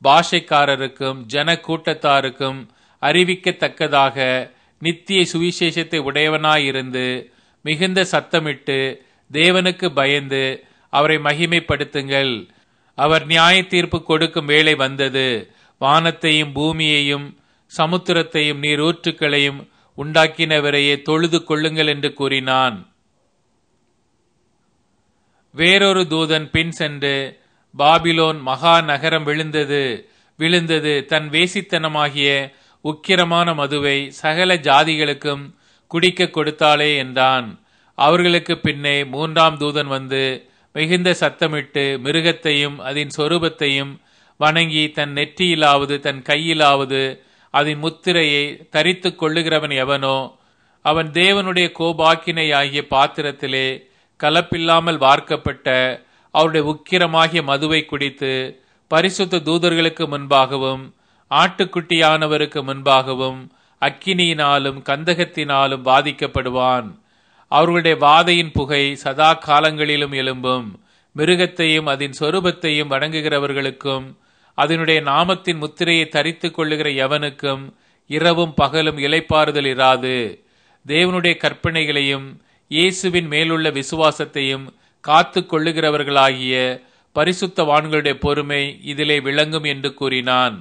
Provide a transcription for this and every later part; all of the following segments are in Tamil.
பாஷைக்காரருக்கும் ஜன கூட்டத்தாருக்கும் அறிவிக்கத்தக்கதாக நித்திய சுவிசேஷத்தை உடையவனாயிருந்து மிகுந்த சத்தமிட்டு தேவனுக்கு பயந்து அவரை மகிமைப்படுத்துங்கள் அவர் நியாய தீர்ப்பு கொடுக்கும் வேளை வந்தது வானத்தையும் பூமியையும் சமுத்திரத்தையும் நீரூற்றுக்களையும் உண்டாக்கினவரையே தொழுது கொள்ளுங்கள் என்று கூறினான் வேறொரு தூதன் பின் சென்று பாபிலோன் மகா நகரம் விழுந்தது விழுந்தது தன் வேசித்தனமாகிய உக்கிரமான மதுவை சகல ஜாதிகளுக்கும் குடிக்க கொடுத்தாளே என்றான் அவர்களுக்கு பின்னே மூன்றாம் தூதன் வந்து மிகுந்த சத்தமிட்டு மிருகத்தையும் அதன் சொரூபத்தையும் வணங்கி தன் நெற்றியிலாவது தன் கையிலாவது அதன் முத்திரையை தரித்து கொள்ளுகிறவன் எவனோ அவன் தேவனுடைய கோபாக்கினையாகிய பாத்திரத்திலே கலப்பில்லாமல் வார்க்கப்பட்ட அவருடைய உக்கிரமாகிய மதுவை குடித்து பரிசுத்த தூதர்களுக்கு முன்பாகவும் ஆட்டுக்குட்டியானவருக்கு முன்பாகவும் அக்கினியினாலும் கந்தகத்தினாலும் பாதிக்கப்படுவான் அவர்களுடைய வாதையின் புகை சதா காலங்களிலும் எழும்பும் மிருகத்தையும் அதன் சொரூபத்தையும் வணங்குகிறவர்களுக்கும் அதனுடைய நாமத்தின் முத்திரையை தரித்து கொள்ளுகிற எவனுக்கும் இரவும் பகலும் இலைப்பாறுதல் இராது தேவனுடைய கற்பனைகளையும் இயேசுவின் மேலுள்ள விசுவாசத்தையும் காத்து கொள்ளுகிறவர்களாகிய பரிசுத்தவான்களுடைய பொறுமை இதிலே விளங்கும் என்று கூறினான்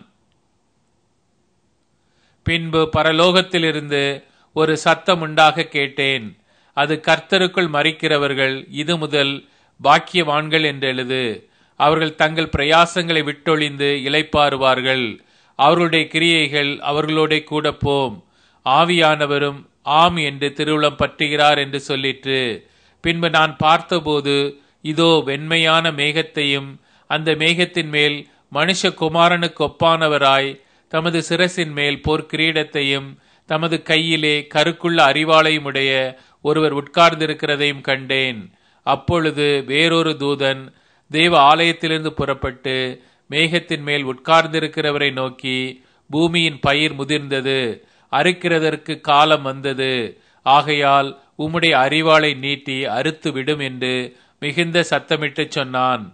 பின்பு பரலோகத்திலிருந்து ஒரு சத்தம் உண்டாக கேட்டேன் அது கர்த்தருக்குள் மறிக்கிறவர்கள் இது முதல் பாக்கியவான்கள் என்று எழுது அவர்கள் தங்கள் பிரயாசங்களை விட்டொழிந்து இளைப்பாறுவார்கள் அவர்களுடைய கிரியைகள் அவர்களோட கூட போம் ஆவியானவரும் ஆம் என்று திருவுளம் பற்றுகிறார் என்று சொல்லிற்று பின்பு நான் பார்த்தபோது இதோ வெண்மையான மேகத்தையும் அந்த மேகத்தின் மேல் மனுஷகுமாரனுக்கு ஒப்பானவராய் தமது சிரசின் மேல் போர்க்கிரீடத்தையும் தமது கையிலே கருக்குள்ள அறிவாளையும் உடைய ஒருவர் உட்கார்ந்திருக்கிறதையும் கண்டேன் அப்பொழுது வேறொரு தூதன் தேவ ஆலயத்திலிருந்து புறப்பட்டு மேகத்தின் மேல் உட்கார்ந்திருக்கிறவரை நோக்கி பூமியின் பயிர் முதிர்ந்தது அறுக்கிறதற்கு காலம் வந்தது ஆகையால் உம்முடைய அறிவாளை நீட்டி அறுத்து விடும் என்று மிகுந்த சத்தமிட்டு சொன்னான்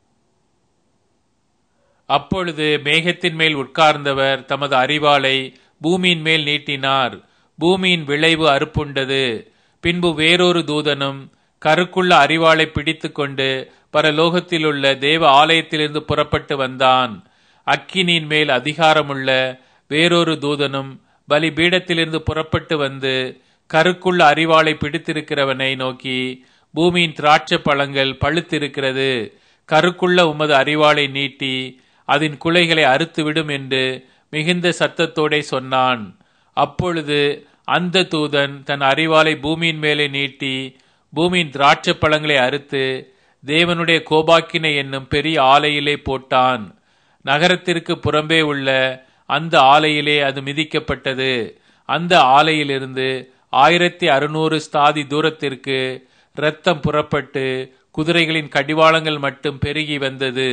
அப்பொழுது மேகத்தின் மேல் உட்கார்ந்தவர் தமது அறிவாளை பூமியின் மேல் நீட்டினார் பூமியின் விளைவு அறுப்புண்டது பின்பு வேறொரு தூதனும் கருக்குள்ள அறிவாளை பிடித்து கொண்டு பரலோகத்திலுள்ள தேவ ஆலயத்திலிருந்து புறப்பட்டு வந்தான் அக்கினியின் மேல் அதிகாரமுள்ள வேறொரு தூதனும் பலிபீடத்திலிருந்து புறப்பட்டு வந்து கருக்குள்ள அறிவாளை பிடித்திருக்கிறவனை நோக்கி பூமியின் திராட்சை பழங்கள் பழுத்திருக்கிறது கருக்குள்ள உமது அறிவாளை நீட்டி அதன் குலைகளை அறுத்துவிடும் என்று மிகுந்த சத்தத்தோடே சொன்னான் அப்பொழுது அந்த தூதன் தன் அறிவாலை பூமியின் மேலே நீட்டி பூமியின் திராட்சை பழங்களை அறுத்து தேவனுடைய கோபாக்கினை என்னும் பெரிய ஆலையிலே போட்டான் நகரத்திற்கு புறம்பே உள்ள அந்த ஆலையிலே அது மிதிக்கப்பட்டது அந்த ஆலையிலிருந்து ஆயிரத்தி அறுநூறு ஸ்தாதி தூரத்திற்கு இரத்தம் புறப்பட்டு குதிரைகளின் கடிவாளங்கள் மட்டும் பெருகி வந்தது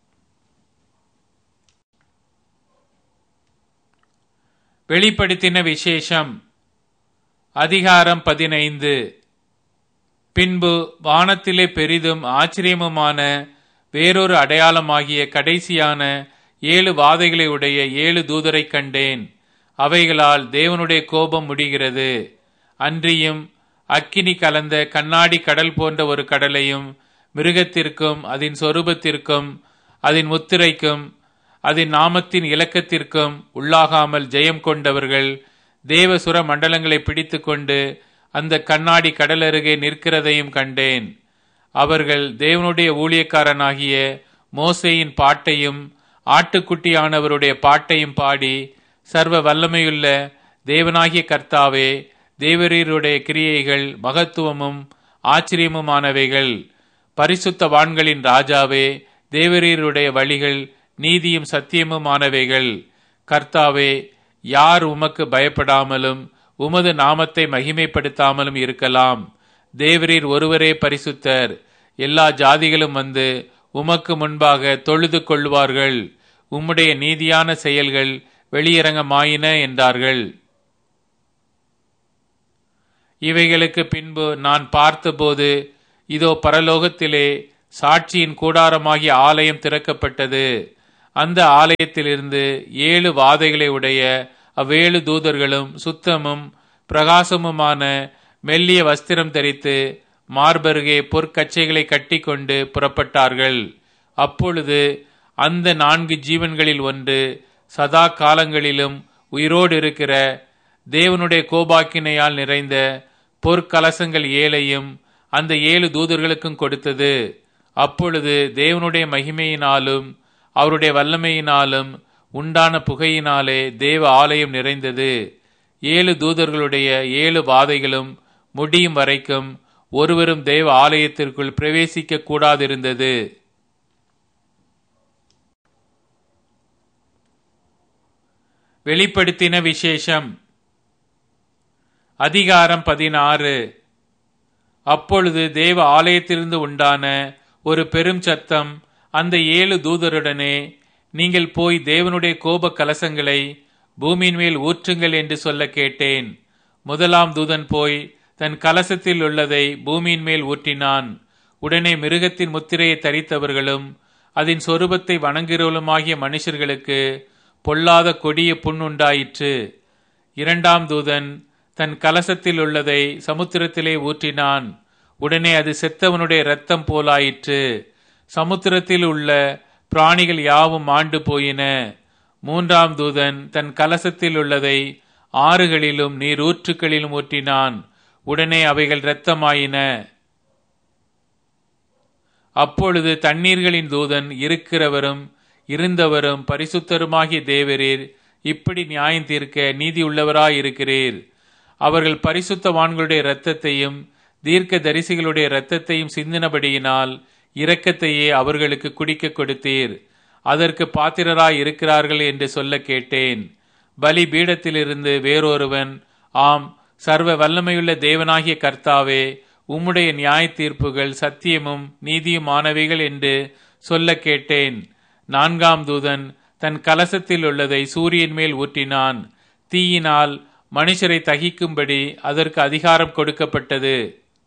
வெளிப்படுத்தின விசேஷம் அதிகாரம் பதினைந்து பின்பு வானத்திலே பெரிதும் ஆச்சரியமுமான வேறொரு அடையாளமாகிய கடைசியான ஏழு வாதைகளை உடைய ஏழு தூதரை கண்டேன் அவைகளால் தேவனுடைய கோபம் முடிகிறது அன்றியும் அக்கினி கலந்த கண்ணாடி கடல் போன்ற ஒரு கடலையும் மிருகத்திற்கும் அதன் சொரூபத்திற்கும் அதன் முத்திரைக்கும் அதன் நாமத்தின் இலக்கத்திற்கும் உள்ளாகாமல் ஜெயம் கொண்டவர்கள் தேவசுர மண்டலங்களை பிடித்து கொண்டு அந்த கண்ணாடி கடல் அருகே நிற்கிறதையும் கண்டேன் அவர்கள் தேவனுடைய ஊழியக்காரனாகிய மோசையின் பாட்டையும் ஆட்டுக்குட்டியானவருடைய பாட்டையும் பாடி சர்வ வல்லமையுள்ள தேவனாகிய கர்த்தாவே தேவரீருடைய கிரியைகள் மகத்துவமும் ஆச்சரியமுமானவைகள் பரிசுத்தவான்களின் ராஜாவே தேவரீருடைய வழிகள் நீதியும் சத்தியமுமானவைகள் கர்த்தாவே யார் உமக்கு பயப்படாமலும் உமது நாமத்தை மகிமைப்படுத்தாமலும் இருக்கலாம் தேவரீர் ஒருவரே பரிசுத்தர் எல்லா ஜாதிகளும் வந்து உமக்கு முன்பாக தொழுது கொள்வார்கள் உம்முடைய நீதியான செயல்கள் வெளியரங்கமாயின என்றார்கள் இவைகளுக்கு பின்பு நான் பார்த்தபோது இதோ பரலோகத்திலே சாட்சியின் கூடாரமாகிய ஆலயம் திறக்கப்பட்டது அந்த ஆலயத்திலிருந்து ஏழு வாதைகளை உடைய அவ்வேழு தூதர்களும் சுத்தமும் பிரகாசமுமான மெல்லிய வஸ்திரம் தரித்து மார்பருகே பொற்கச்சைகளை கட்டிக்கொண்டு புறப்பட்டார்கள் அப்பொழுது அந்த நான்கு ஜீவன்களில் ஒன்று சதா காலங்களிலும் உயிரோடு இருக்கிற தேவனுடைய கோபாக்கினையால் நிறைந்த பொற்கலசங்கள் ஏழையும் அந்த ஏழு தூதர்களுக்கும் கொடுத்தது அப்பொழுது தேவனுடைய மகிமையினாலும் அவருடைய வல்லமையினாலும் உண்டான புகையினாலே தேவ ஆலயம் நிறைந்தது ஏழு தூதர்களுடைய ஏழு வாதைகளும் முடியும் வரைக்கும் ஒருவரும் தேவ ஆலயத்திற்குள் பிரவேசிக்க கூடாதிருந்தது வெளிப்படுத்தின விசேஷம் அதிகாரம் பதினாறு அப்பொழுது தேவ ஆலயத்திலிருந்து உண்டான ஒரு பெரும் சத்தம் அந்த ஏழு தூதருடனே நீங்கள் போய் தேவனுடைய கோப கலசங்களை பூமியின் மேல் ஊற்றுங்கள் என்று சொல்ல கேட்டேன் முதலாம் தூதன் போய் தன் கலசத்தில் உள்ளதை பூமியின் மேல் ஊற்றினான் உடனே மிருகத்தின் முத்திரையை தரித்தவர்களும் அதன் சொரூபத்தை வணங்குகிறவளுமாகிய மனுஷர்களுக்கு பொல்லாத கொடிய புண் உண்டாயிற்று இரண்டாம் தூதன் தன் கலசத்தில் உள்ளதை சமுத்திரத்திலே ஊற்றினான் உடனே அது செத்தவனுடைய இரத்தம் போலாயிற்று சமுத்திரத்தில் உள்ள பிராணிகள் யாவும் ஆண்டு போயின மூன்றாம் தூதன் தன் கலசத்தில் உள்ளதை ஆறுகளிலும் நீரூற்றுகளிலும் ஊற்றினான் உடனே அவைகள் இரத்தமாயின அப்பொழுது தண்ணீர்களின் தூதன் இருக்கிறவரும் இருந்தவரும் பரிசுத்தருமாகிய தேவரீர் இப்படி நியாயம் தீர்க்க நீதி உள்ளவராயிருக்கிறீர் அவர்கள் பரிசுத்தவான்களுடைய இரத்தத்தையும் தீர்க்க தரிசிகளுடைய இரத்தத்தையும் சிந்தினபடியினால் இரக்கத்தையே அவர்களுக்கு குடிக்க கொடுத்தீர் அதற்கு பாத்திரராய் இருக்கிறார்கள் என்று சொல்ல கேட்டேன் பலி பீடத்திலிருந்து வேறொருவன் ஆம் சர்வ வல்லமையுள்ள தேவனாகிய கர்த்தாவே உம்முடைய நியாய தீர்ப்புகள் சத்தியமும் நீதியுமானவைகள் என்று சொல்ல கேட்டேன் நான்காம் தூதன் தன் கலசத்தில் உள்ளதை சூரியன் மேல் ஊற்றினான் தீயினால் மனுஷரை தகிக்கும்படி அதற்கு அதிகாரம் கொடுக்கப்பட்டது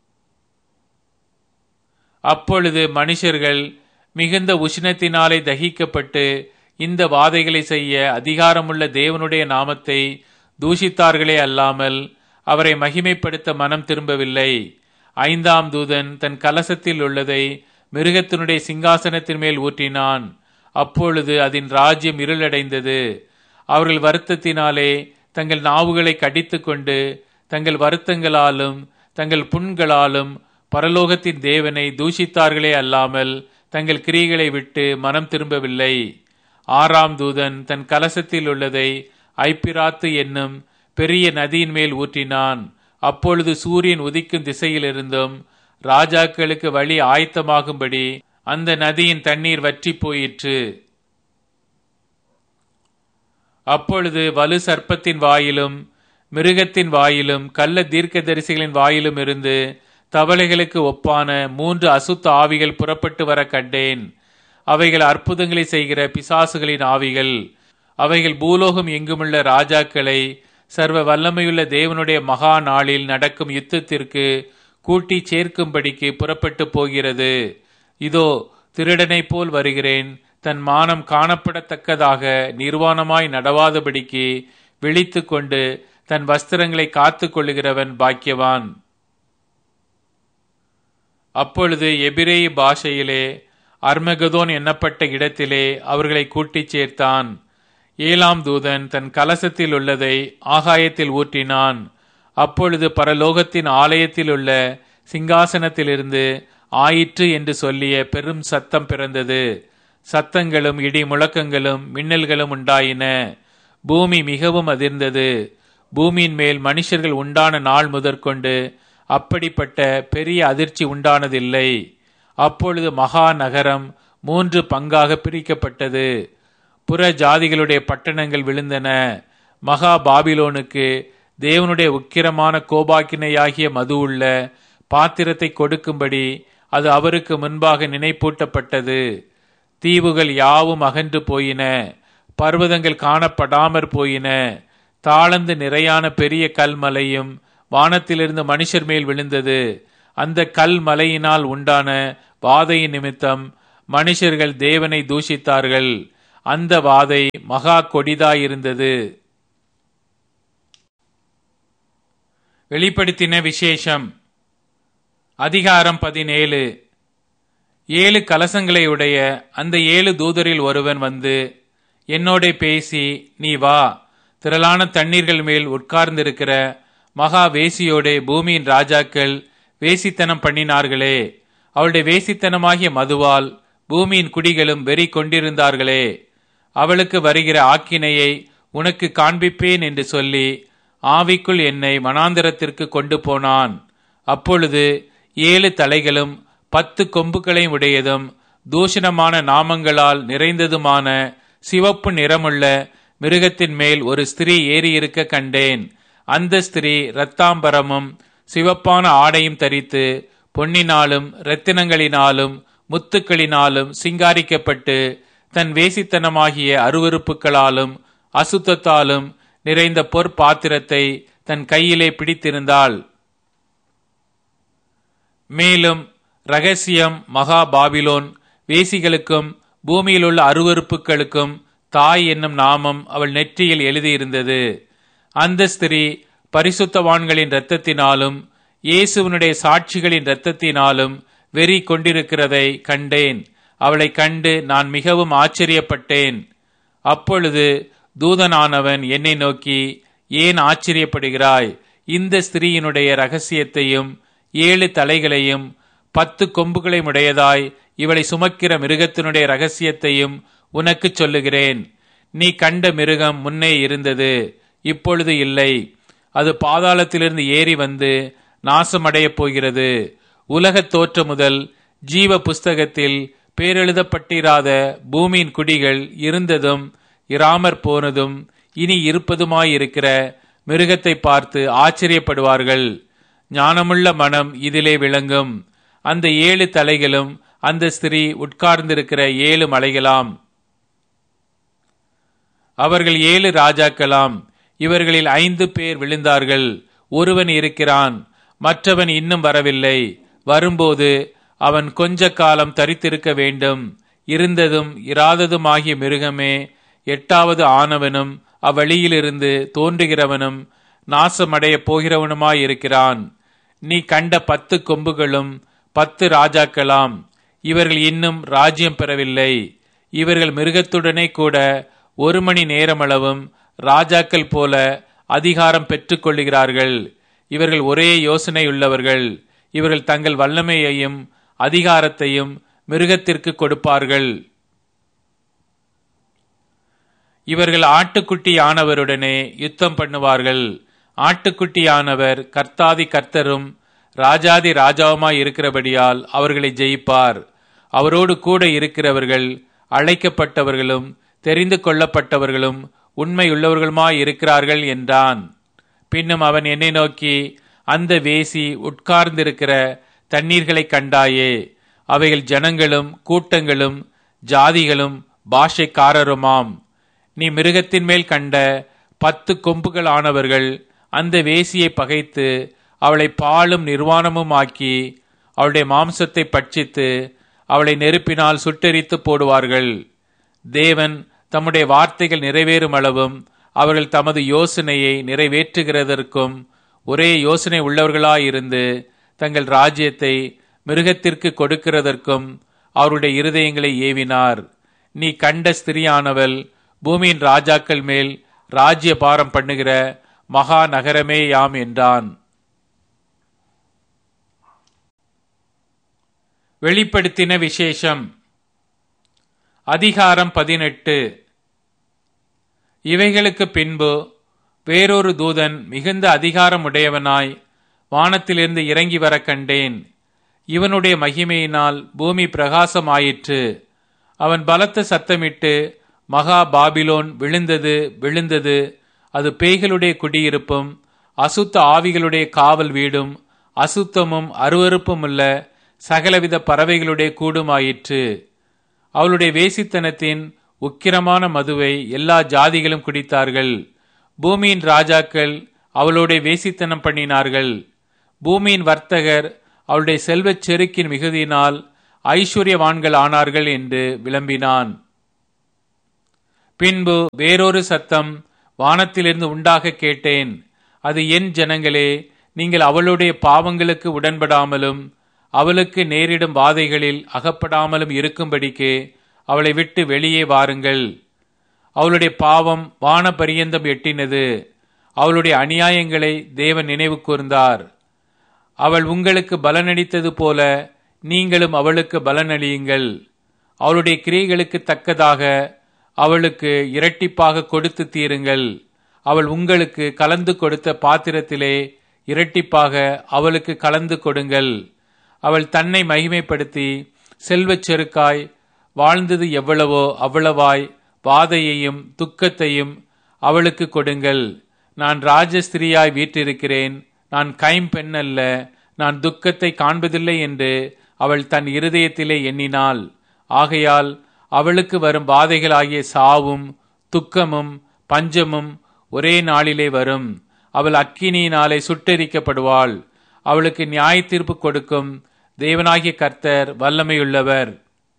அப்பொழுது மனுஷர்கள் மிகுந்த உஷ்ணத்தினாலே தகிக்கப்பட்டு இந்த வாதைகளை செய்ய அதிகாரமுள்ள தேவனுடைய நாமத்தை தூஷித்தார்களே அல்லாமல் அவரை மகிமைப்படுத்த மனம் திரும்பவில்லை ஐந்தாம் தூதன் தன் கலசத்தில் உள்ளதை மிருகத்தினுடைய சிங்காசனத்தின் மேல் ஊற்றினான் அப்பொழுது அதன் ராஜ்யம் இருளடைந்தது அவர்கள் வருத்தத்தினாலே தங்கள் நாவுகளை கடித்து கொண்டு தங்கள் வருத்தங்களாலும் தங்கள் புண்களாலும் பரலோகத்தின் தேவனை தூஷித்தார்களே அல்லாமல் தங்கள் கிரிகளை விட்டு மனம் திரும்பவில்லை ஆறாம் தூதன் தன் கலசத்தில் உள்ளதை ஐப்பிராத்து என்னும் பெரிய நதியின் மேல் ஊற்றினான் அப்பொழுது சூரியன் உதிக்கும் திசையிலிருந்தும் ராஜாக்களுக்கு வழி ஆயத்தமாகும்படி அந்த நதியின் தண்ணீர் வற்றி போயிற்று அப்பொழுது வலு சர்ப்பத்தின் வாயிலும் மிருகத்தின் வாயிலும் கள்ள தீர்க்கதரிசிகளின் வாயிலும் இருந்து தவளைகளுக்கு ஒப்பான மூன்று அசுத்த ஆவிகள் புறப்பட்டு வர கண்டேன் அவைகள் அற்புதங்களை செய்கிற பிசாசுகளின் ஆவிகள் அவைகள் பூலோகம் எங்குமுள்ள ராஜாக்களை சர்வ வல்லமையுள்ள தேவனுடைய மகா நாளில் நடக்கும் யுத்தத்திற்கு கூட்டி சேர்க்கும்படிக்கு புறப்பட்டு போகிறது இதோ திருடனைப் போல் வருகிறேன் தன் மானம் காணப்படத்தக்கதாக நிர்வாணமாய் நடவாதபடிக்கு விழித்து கொண்டு தன் வஸ்திரங்களை காத்து கொள்ளுகிறவன் பாக்கியவான் அப்பொழுது எபிரேய பாஷையிலே அர்மகதோன் எண்ணப்பட்ட இடத்திலே அவர்களை கூட்டிச் சேர்த்தான் ஏழாம் தூதன் தன் கலசத்தில் உள்ளதை ஆகாயத்தில் ஊற்றினான் அப்பொழுது பரலோகத்தின் ஆலயத்தில் உள்ள சிங்காசனத்திலிருந்து ஆயிற்று என்று சொல்லிய பெரும் சத்தம் பிறந்தது சத்தங்களும் இடி முழக்கங்களும் மின்னல்களும் உண்டாயின பூமி மிகவும் அதிர்ந்தது பூமியின் மேல் மனுஷர்கள் உண்டான நாள் முதற்கொண்டு அப்படிப்பட்ட பெரிய அதிர்ச்சி உண்டானதில்லை அப்பொழுது மகா நகரம் மூன்று பங்காக பிரிக்கப்பட்டது புற ஜாதிகளுடைய பட்டணங்கள் விழுந்தன மகா பாபிலோனுக்கு தேவனுடைய உக்கிரமான கோபாக்கினையாகிய மது உள்ள பாத்திரத்தை கொடுக்கும்படி அது அவருக்கு முன்பாக நினைப்பூட்டப்பட்டது தீவுகள் யாவும் அகன்று போயின பர்வதங்கள் காணப்படாமற் போயின தாளந்து நிறையான பெரிய கல்மலையும் வானத்திலிருந்து மனுஷர் மேல் விழுந்தது அந்த கல் மலையினால் உண்டான வாதையின் நிமித்தம் மனுஷர்கள் தேவனை தூஷித்தார்கள் அந்த வாதை மகா கொடிதாயிருந்தது வெளிப்படுத்தின விசேஷம் அதிகாரம் பதினேழு ஏழு கலசங்களை உடைய அந்த ஏழு தூதரில் ஒருவன் வந்து என்னோட பேசி நீ வா திரளான தண்ணீர்கள் மேல் உட்கார்ந்திருக்கிற மகா வேசியோடே பூமியின் ராஜாக்கள் வேசித்தனம் பண்ணினார்களே அவளுடைய வேசித்தனமாகிய மதுவால் பூமியின் குடிகளும் வெறி கொண்டிருந்தார்களே அவளுக்கு வருகிற ஆக்கினையை உனக்கு காண்பிப்பேன் என்று சொல்லி ஆவிக்குள் என்னை வனாந்தரத்திற்கு கொண்டு போனான் அப்பொழுது ஏழு தலைகளும் பத்து கொம்புகளையும் உடையதும் தூஷணமான நாமங்களால் நிறைந்ததுமான சிவப்பு நிறமுள்ள மிருகத்தின் மேல் ஒரு ஸ்திரீ ஏறியிருக்க கண்டேன் அந்த ஸ்திரீ இரத்தாம்பரமும் சிவப்பான ஆடையும் தரித்து பொன்னினாலும் இரத்தினங்களினாலும் முத்துக்களினாலும் சிங்காரிக்கப்பட்டு தன் வேசித்தனமாகிய அருவறுப்புகளாலும் அசுத்தத்தாலும் நிறைந்த பொற்பாத்திரத்தை தன் கையிலே பிடித்திருந்தாள் மேலும் ரகசியம் மகா பாபிலோன் வேசிகளுக்கும் பூமியிலுள்ள அருவறுப்புகளுக்கும் தாய் என்னும் நாமம் அவள் நெற்றியில் எழுதியிருந்தது அந்த ஸ்திரீ பரிசுத்தவான்களின் இரத்தத்தினாலும் இயேசுவனுடைய சாட்சிகளின் இரத்தத்தினாலும் வெறி கொண்டிருக்கிறதை கண்டேன் அவளை கண்டு நான் மிகவும் ஆச்சரியப்பட்டேன் அப்பொழுது தூதனானவன் என்னை நோக்கி ஏன் ஆச்சரியப்படுகிறாய் இந்த ஸ்திரீயினுடைய ரகசியத்தையும் ஏழு தலைகளையும் பத்து கொம்புகளையும் உடையதாய் இவளை சுமக்கிற மிருகத்தினுடைய ரகசியத்தையும் உனக்கு சொல்லுகிறேன் நீ கண்ட மிருகம் முன்னே இருந்தது இப்பொழுது இல்லை அது பாதாளத்திலிருந்து ஏறி வந்து நாசமடையப் போகிறது உலகத் தோற்ற முதல் ஜீவ புஸ்தகத்தில் பேரெழுதப்பட்டிராத பூமியின் குடிகள் இருந்ததும் இராமற் போனதும் இனி இருப்பதுமாயிருக்கிற மிருகத்தை பார்த்து ஆச்சரியப்படுவார்கள் ஞானமுள்ள மனம் இதிலே விளங்கும் அந்த ஏழு தலைகளும் அந்த ஸ்திரீ உட்கார்ந்திருக்கிற ஏழு மலைகளாம் அவர்கள் ஏழு ராஜாக்களாம் இவர்களில் ஐந்து பேர் விழுந்தார்கள் ஒருவன் இருக்கிறான் மற்றவன் இன்னும் வரவில்லை வரும்போது அவன் கொஞ்ச காலம் தரித்திருக்க வேண்டும் இருந்ததும் இராததுமாகிய மிருகமே எட்டாவது ஆனவனும் அவ்வழியிலிருந்து தோன்றுகிறவனும் நாசமடையப் போகிறவனுமாயிருக்கிறான் நீ கண்ட பத்து கொம்புகளும் பத்து ராஜாக்களாம் இவர்கள் இன்னும் ராஜ்யம் பெறவில்லை இவர்கள் மிருகத்துடனே கூட ஒரு மணி நேரமளவும் ராஜாக்கள் போல அதிகாரம் பெற்றுக் கொள்ளுகிறார்கள் இவர்கள் ஒரே யோசனையுள்ளவர்கள் இவர்கள் தங்கள் வல்லமையையும் அதிகாரத்தையும் மிருகத்திற்கு கொடுப்பார்கள் இவர்கள் ஆட்டுக்குட்டியானவருடனே யுத்தம் பண்ணுவார்கள் ஆட்டுக்குட்டியானவர் கர்த்தாதி கர்த்தரும் ராஜாதி ராஜாவுமாய் இருக்கிறபடியால் அவர்களை ஜெயிப்பார் அவரோடு கூட இருக்கிறவர்கள் அழைக்கப்பட்டவர்களும் தெரிந்து கொள்ளப்பட்டவர்களும் உண்மையுள்ளவர்களுமாய் இருக்கிறார்கள் என்றான் பின்னும் அவன் என்னை நோக்கி அந்த வேசி உட்கார்ந்திருக்கிற தண்ணீர்களை கண்டாயே அவைகள் ஜனங்களும் கூட்டங்களும் ஜாதிகளும் பாஷைக்காரருமாம் நீ மிருகத்தின் மேல் கண்ட பத்து கொம்புகள் ஆனவர்கள் அந்த வேசியை பகைத்து அவளை பாலும் நிர்வாணமும் ஆக்கி அவளுடைய மாம்சத்தை பட்சித்து அவளை நெருப்பினால் சுட்டெரித்து போடுவார்கள் தேவன் தம்முடைய வார்த்தைகள் நிறைவேறும் அளவும் அவர்கள் தமது யோசனையை நிறைவேற்றுகிறதற்கும் ஒரே யோசனை உள்ளவர்களாயிருந்து தங்கள் ராஜ்யத்தை மிருகத்திற்கு கொடுக்கிறதற்கும் அவருடைய இருதயங்களை ஏவினார் நீ கண்ட ஸ்திரியானவள் பூமியின் ராஜாக்கள் மேல் ராஜ்ய பாரம் பண்ணுகிற மகா நகரமே யாம் என்றான் வெளிப்படுத்தின விசேஷம் அதிகாரம் பதினெட்டு இவைகளுக்கு பின்பு வேறொரு தூதன் மிகுந்த அதிகாரம் உடையவனாய் வானத்திலிருந்து இறங்கி வர கண்டேன் இவனுடைய மகிமையினால் பூமி பிரகாசமாயிற்று அவன் பலத்த சத்தமிட்டு மகா பாபிலோன் விழுந்தது விழுந்தது அது பேய்களுடைய குடியிருப்பும் அசுத்த ஆவிகளுடைய காவல் வீடும் அசுத்தமும் அருவறுப்பும் உள்ள சகலவித பறவைகளுடைய கூடுமாயிற்று அவளுடைய வேசித்தனத்தின் உக்கிரமான மதுவை எல்லா ஜாதிகளும் குடித்தார்கள் பூமியின் ராஜாக்கள் அவளுடைய வேசித்தனம் பண்ணினார்கள் பூமியின் வர்த்தகர் அவளுடைய செல்வச் செருக்கின் மிகுதியினால் ஐஸ்வர்யவான்கள் ஆனார்கள் என்று விளம்பினான் பின்பு வேறொரு சத்தம் வானத்திலிருந்து உண்டாக கேட்டேன் அது என் ஜனங்களே நீங்கள் அவளுடைய பாவங்களுக்கு உடன்படாமலும் அவளுக்கு நேரிடும் வாதைகளில் அகப்படாமலும் இருக்கும்படிக்கு அவளை விட்டு வெளியே வாருங்கள் அவளுடைய பாவம் வான பரியந்தம் எட்டினது அவளுடைய அநியாயங்களை தேவன் நினைவு கூர்ந்தார் அவள் உங்களுக்கு பலனளித்தது போல நீங்களும் அவளுக்கு பலனளியுங்கள் அவளுடைய கிரியைகளுக்கு தக்கதாக அவளுக்கு இரட்டிப்பாக கொடுத்து தீருங்கள் அவள் உங்களுக்கு கலந்து கொடுத்த பாத்திரத்திலே இரட்டிப்பாக அவளுக்கு கலந்து கொடுங்கள் அவள் தன்னை மகிமைப்படுத்தி செல்வச் செருக்காய் வாழ்ந்தது எவ்வளவோ அவ்வளவாய் வாதையையும் துக்கத்தையும் அவளுக்கு கொடுங்கள் நான் ராஜஸ்திரியாய் வீற்றிருக்கிறேன் நான் கைம்பெண் அல்ல நான் துக்கத்தை காண்பதில்லை என்று அவள் தன் இருதயத்திலே எண்ணினாள் ஆகையால் அவளுக்கு வரும் வாதைகளாகிய சாவும் துக்கமும் பஞ்சமும் ஒரே நாளிலே வரும் அவள் அக்கினியினாலே சுட்டெரிக்கப்படுவாள் அவளுக்கு நியாய தீர்ப்பு கொடுக்கும் தேவனாகிய கர்த்தர் வல்லமையுள்ளவர்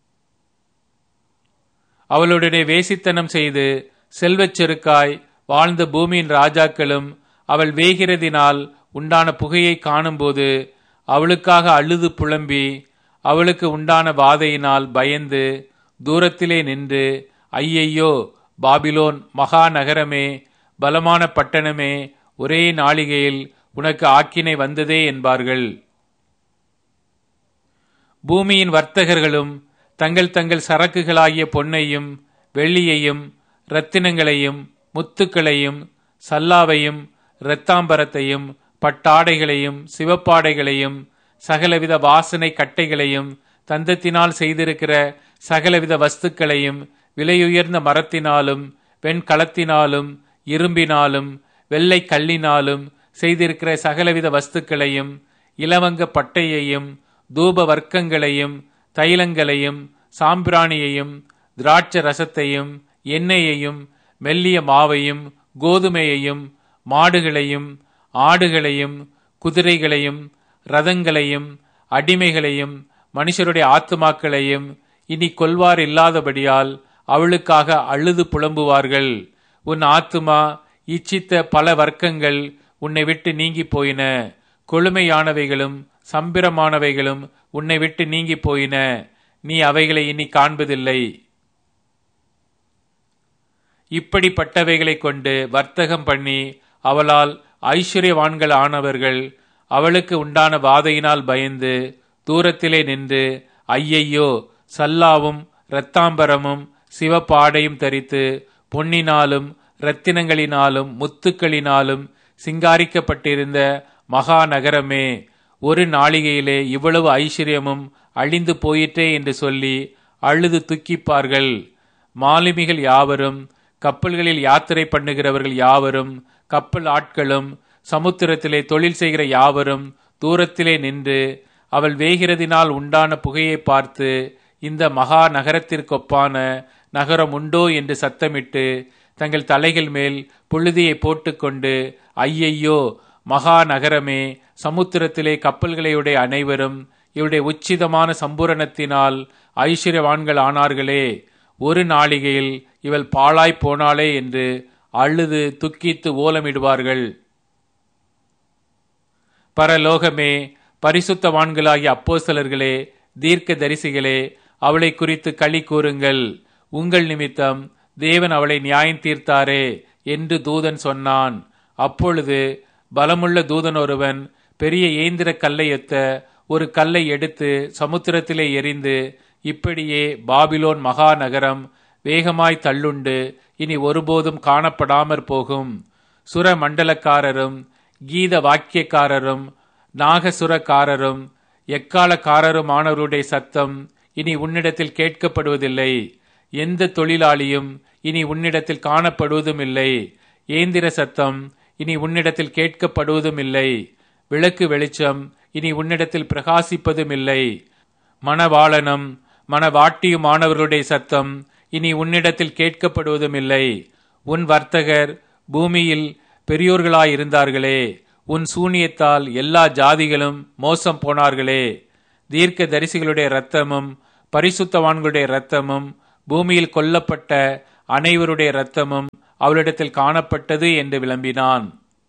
அவளுடைய வேசித்தனம் செய்து செல்வச் செருக்காய் வாழ்ந்த பூமியின் ராஜாக்களும் அவள் வேகிறதினால் உண்டான புகையை காணும்போது அவளுக்காக அழுது புலம்பி அவளுக்கு உண்டான வாதையினால் பயந்து தூரத்திலே நின்று ஐயையோ பாபிலோன் மகா நகரமே பலமான பட்டணமே ஒரே நாளிகையில் உனக்கு ஆக்கினை வந்ததே என்பார்கள் பூமியின் வர்த்தகர்களும் தங்கள் தங்கள் சரக்குகளாகிய பொன்னையும் வெள்ளியையும் இரத்தினங்களையும் முத்துக்களையும் சல்லாவையும் இரத்தாம்பரத்தையும் பட்டாடைகளையும் சிவப்பாடைகளையும் சகலவித வாசனை கட்டைகளையும் தந்தத்தினால் செய்திருக்கிற சகலவித வஸ்துக்களையும் விலையுயர்ந்த மரத்தினாலும் வெண்கலத்தினாலும் இரும்பினாலும் வெள்ளை கல்லினாலும் செய்திருக்கிற சகலவித வஸ்துக்களையும் இலவங்க பட்டையையும் தூப வர்க்கங்களையும் தைலங்களையும் சாம்பிராணியையும் திராட்ச ரசத்தையும் எண்ணெயையும் மெல்லிய மாவையும் கோதுமையையும் மாடுகளையும் ஆடுகளையும் குதிரைகளையும் ரதங்களையும் அடிமைகளையும் மனுஷருடைய ஆத்துமாக்களையும் இனி கொல்வார் இல்லாதபடியால் அவளுக்காக அழுது புலம்புவார்கள் உன் ஆத்துமா இச்சித்த பல வர்க்கங்கள் உன்னை விட்டு நீங்கி போயின கொழுமையானவைகளும் சம்பிரமானவைகளும் உன்னை விட்டு நீங்கி போயின நீ அவைகளை இனி காண்பதில்லை இப்படிப்பட்டவைகளை கொண்டு வர்த்தகம் பண்ணி அவளால் ஐஸ்வர்யவான்கள் ஆனவர்கள் அவளுக்கு உண்டான வாதையினால் பயந்து தூரத்திலே நின்று ஐயையோ சல்லாவும் இரத்தாம்பரமும் சிவப்பாடையும் தரித்து பொன்னினாலும் இரத்தினங்களினாலும் முத்துக்களினாலும் சிங்காரிக்கப்பட்டிருந்த மகா நகரமே ஒரு நாளிகையிலே இவ்வளவு ஐஸ்வர்யமும் அழிந்து போயிற்றே என்று சொல்லி அழுது துக்கிப்பார்கள் மாலுமிகள் யாவரும் கப்பல்களில் யாத்திரை பண்ணுகிறவர்கள் யாவரும் கப்பல் ஆட்களும் சமுத்திரத்திலே தொழில் செய்கிற யாவரும் தூரத்திலே நின்று அவள் வேகிறதினால் உண்டான புகையை பார்த்து இந்த மகா நகரத்திற்கொப்பான நகரம் உண்டோ என்று சத்தமிட்டு தங்கள் தலைகள் மேல் புழுதியை போட்டுக்கொண்டு ஐயையோ மகா நகரமே சமுத்திரத்திலே கப்பல்களையுடைய அனைவரும் இவருடைய உச்சிதமான சம்பூரணத்தினால் ஐஸ்வர்யவான்கள் ஆனார்களே ஒரு நாளிகையில் இவள் பாழாய் போனாளே என்று அழுது துக்கித்து ஓலமிடுவார்கள் பரலோகமே பரிசுத்தவான்களாகிய அப்போஸ்தலர்களே தீர்க்க தரிசிகளே அவளை குறித்து களி கூறுங்கள் உங்கள் நிமித்தம் தேவன் அவளை நியாயம் தீர்த்தாரே என்று தூதன் சொன்னான் அப்பொழுது பலமுள்ள தூதன் ஒருவன் பெரிய ஏந்திர கல்லையொத்த ஒரு கல்லை எடுத்து சமுத்திரத்திலே எரிந்து இப்படியே பாபிலோன் மகா நகரம் வேகமாய் தள்ளுண்டு இனி ஒருபோதும் காணப்படாமற் போகும் சுர மண்டலக்காரரும் கீத வாக்கியக்காரரும் நாகசுரக்காரரும் எக்காலக்காரருமானவருடைய சத்தம் இனி உன்னிடத்தில் கேட்கப்படுவதில்லை எந்த தொழிலாளியும் இனி உன்னிடத்தில் காணப்படுவதும் இல்லை ஏந்திர சத்தம் இனி உன்னிடத்தில் கேட்கப்படுவதும் இல்லை விளக்கு வெளிச்சம் இனி உன்னிடத்தில் பிரகாசிப்பதும் இல்லை மணவாளனும் மணவாட்டியுமானவர்களுடைய சத்தம் இனி உன்னிடத்தில் கேட்கப்படுவதும் இல்லை உன் வர்த்தகர் பூமியில் பெரியோர்களாயிருந்தார்களே உன் சூனியத்தால் எல்லா ஜாதிகளும் மோசம் போனார்களே தீர்க்க தரிசிகளுடைய இரத்தமும் பரிசுத்தவான்களுடைய இரத்தமும் பூமியில் கொல்லப்பட்ட அனைவருடைய இரத்தமும் அவளிடத்தில் காணப்பட்டது என்று விளம்பினான்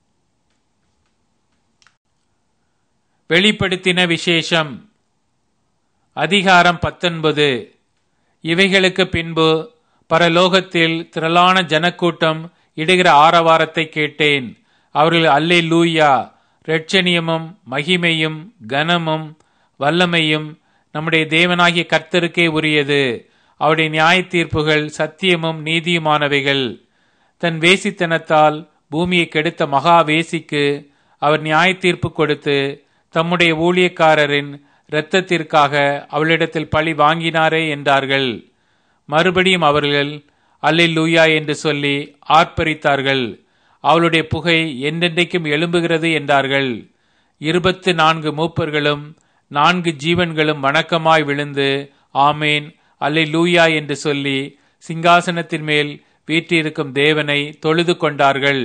வெளிப்படுத்தின விசேஷம் அதிகாரம் பத்தொன்பது இவைகளுக்கு பின்பு பரலோகத்தில் திரளான ஜனக்கூட்டம் இடுகிற ஆரவாரத்தை கேட்டேன் அவர்கள் அல்லே லூயா ரட்சணியமும் மகிமையும் கனமும் வல்லமையும் நம்முடைய தேவனாகிய கர்த்தருக்கே உரியது அவருடைய நியாய தீர்ப்புகள் சத்தியமும் நீதியுமானவைகள் தன் வேசித்தனத்தால் பூமியை கெடுத்த மகா வேசிக்கு அவர் நியாய தீர்ப்பு கொடுத்து தம்முடைய ஊழியக்காரரின் இரத்தத்திற்காக அவளிடத்தில் பழி வாங்கினாரே என்றார்கள் மறுபடியும் அவர்கள் அல்லூயா என்று சொல்லி ஆர்ப்பரித்தார்கள் அவளுடைய புகை என்றென்றைக்கும் எழும்புகிறது என்றார்கள் இருபத்து நான்கு மூப்பர்களும் நான்கு ஜீவன்களும் வணக்கமாய் விழுந்து ஆமேன் அல்லை லூயா என்று சொல்லி சிங்காசனத்தின் மேல் வீற்றிருக்கும் தேவனை தொழுது கொண்டார்கள்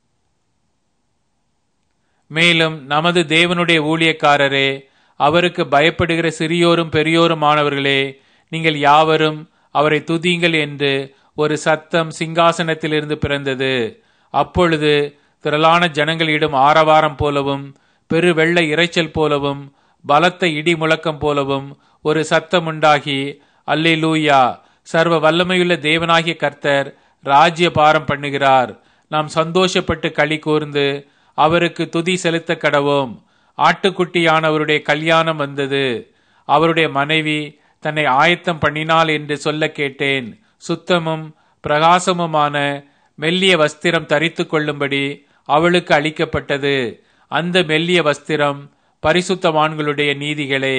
மேலும் நமது தேவனுடைய ஊழியக்காரரே அவருக்கு பயப்படுகிற சிறியோரும் பெரியோருமானவர்களே நீங்கள் யாவரும் அவரை துதியுங்கள் என்று ஒரு சத்தம் சிங்காசனத்திலிருந்து பிறந்தது அப்பொழுது திரளான ஜனங்களிடம் ஆரவாரம் போலவும் பெரு வெள்ள இறைச்சல் போலவும் பலத்த இடி முழக்கம் போலவும் ஒரு சத்தம் உண்டாகி அல்லே லூயா சர்வ வல்லமையுள்ள தேவனாகிய கர்த்தர் ராஜ்ய பாரம் பண்ணுகிறார் நாம் சந்தோஷப்பட்டு களி கூர்ந்து அவருக்கு துதி செலுத்த கடவோம் ஆட்டுக்குட்டியானவருடைய கல்யாணம் வந்தது அவருடைய மனைவி தன்னை ஆயத்தம் பண்ணினாள் என்று சொல்ல கேட்டேன் சுத்தமும் பிரகாசமுமான மெல்லிய வஸ்திரம் தரித்து கொள்ளும்படி அவளுக்கு அளிக்கப்பட்டது அந்த மெல்லிய வஸ்திரம் பரிசுத்தவான்களுடைய நீதிகளே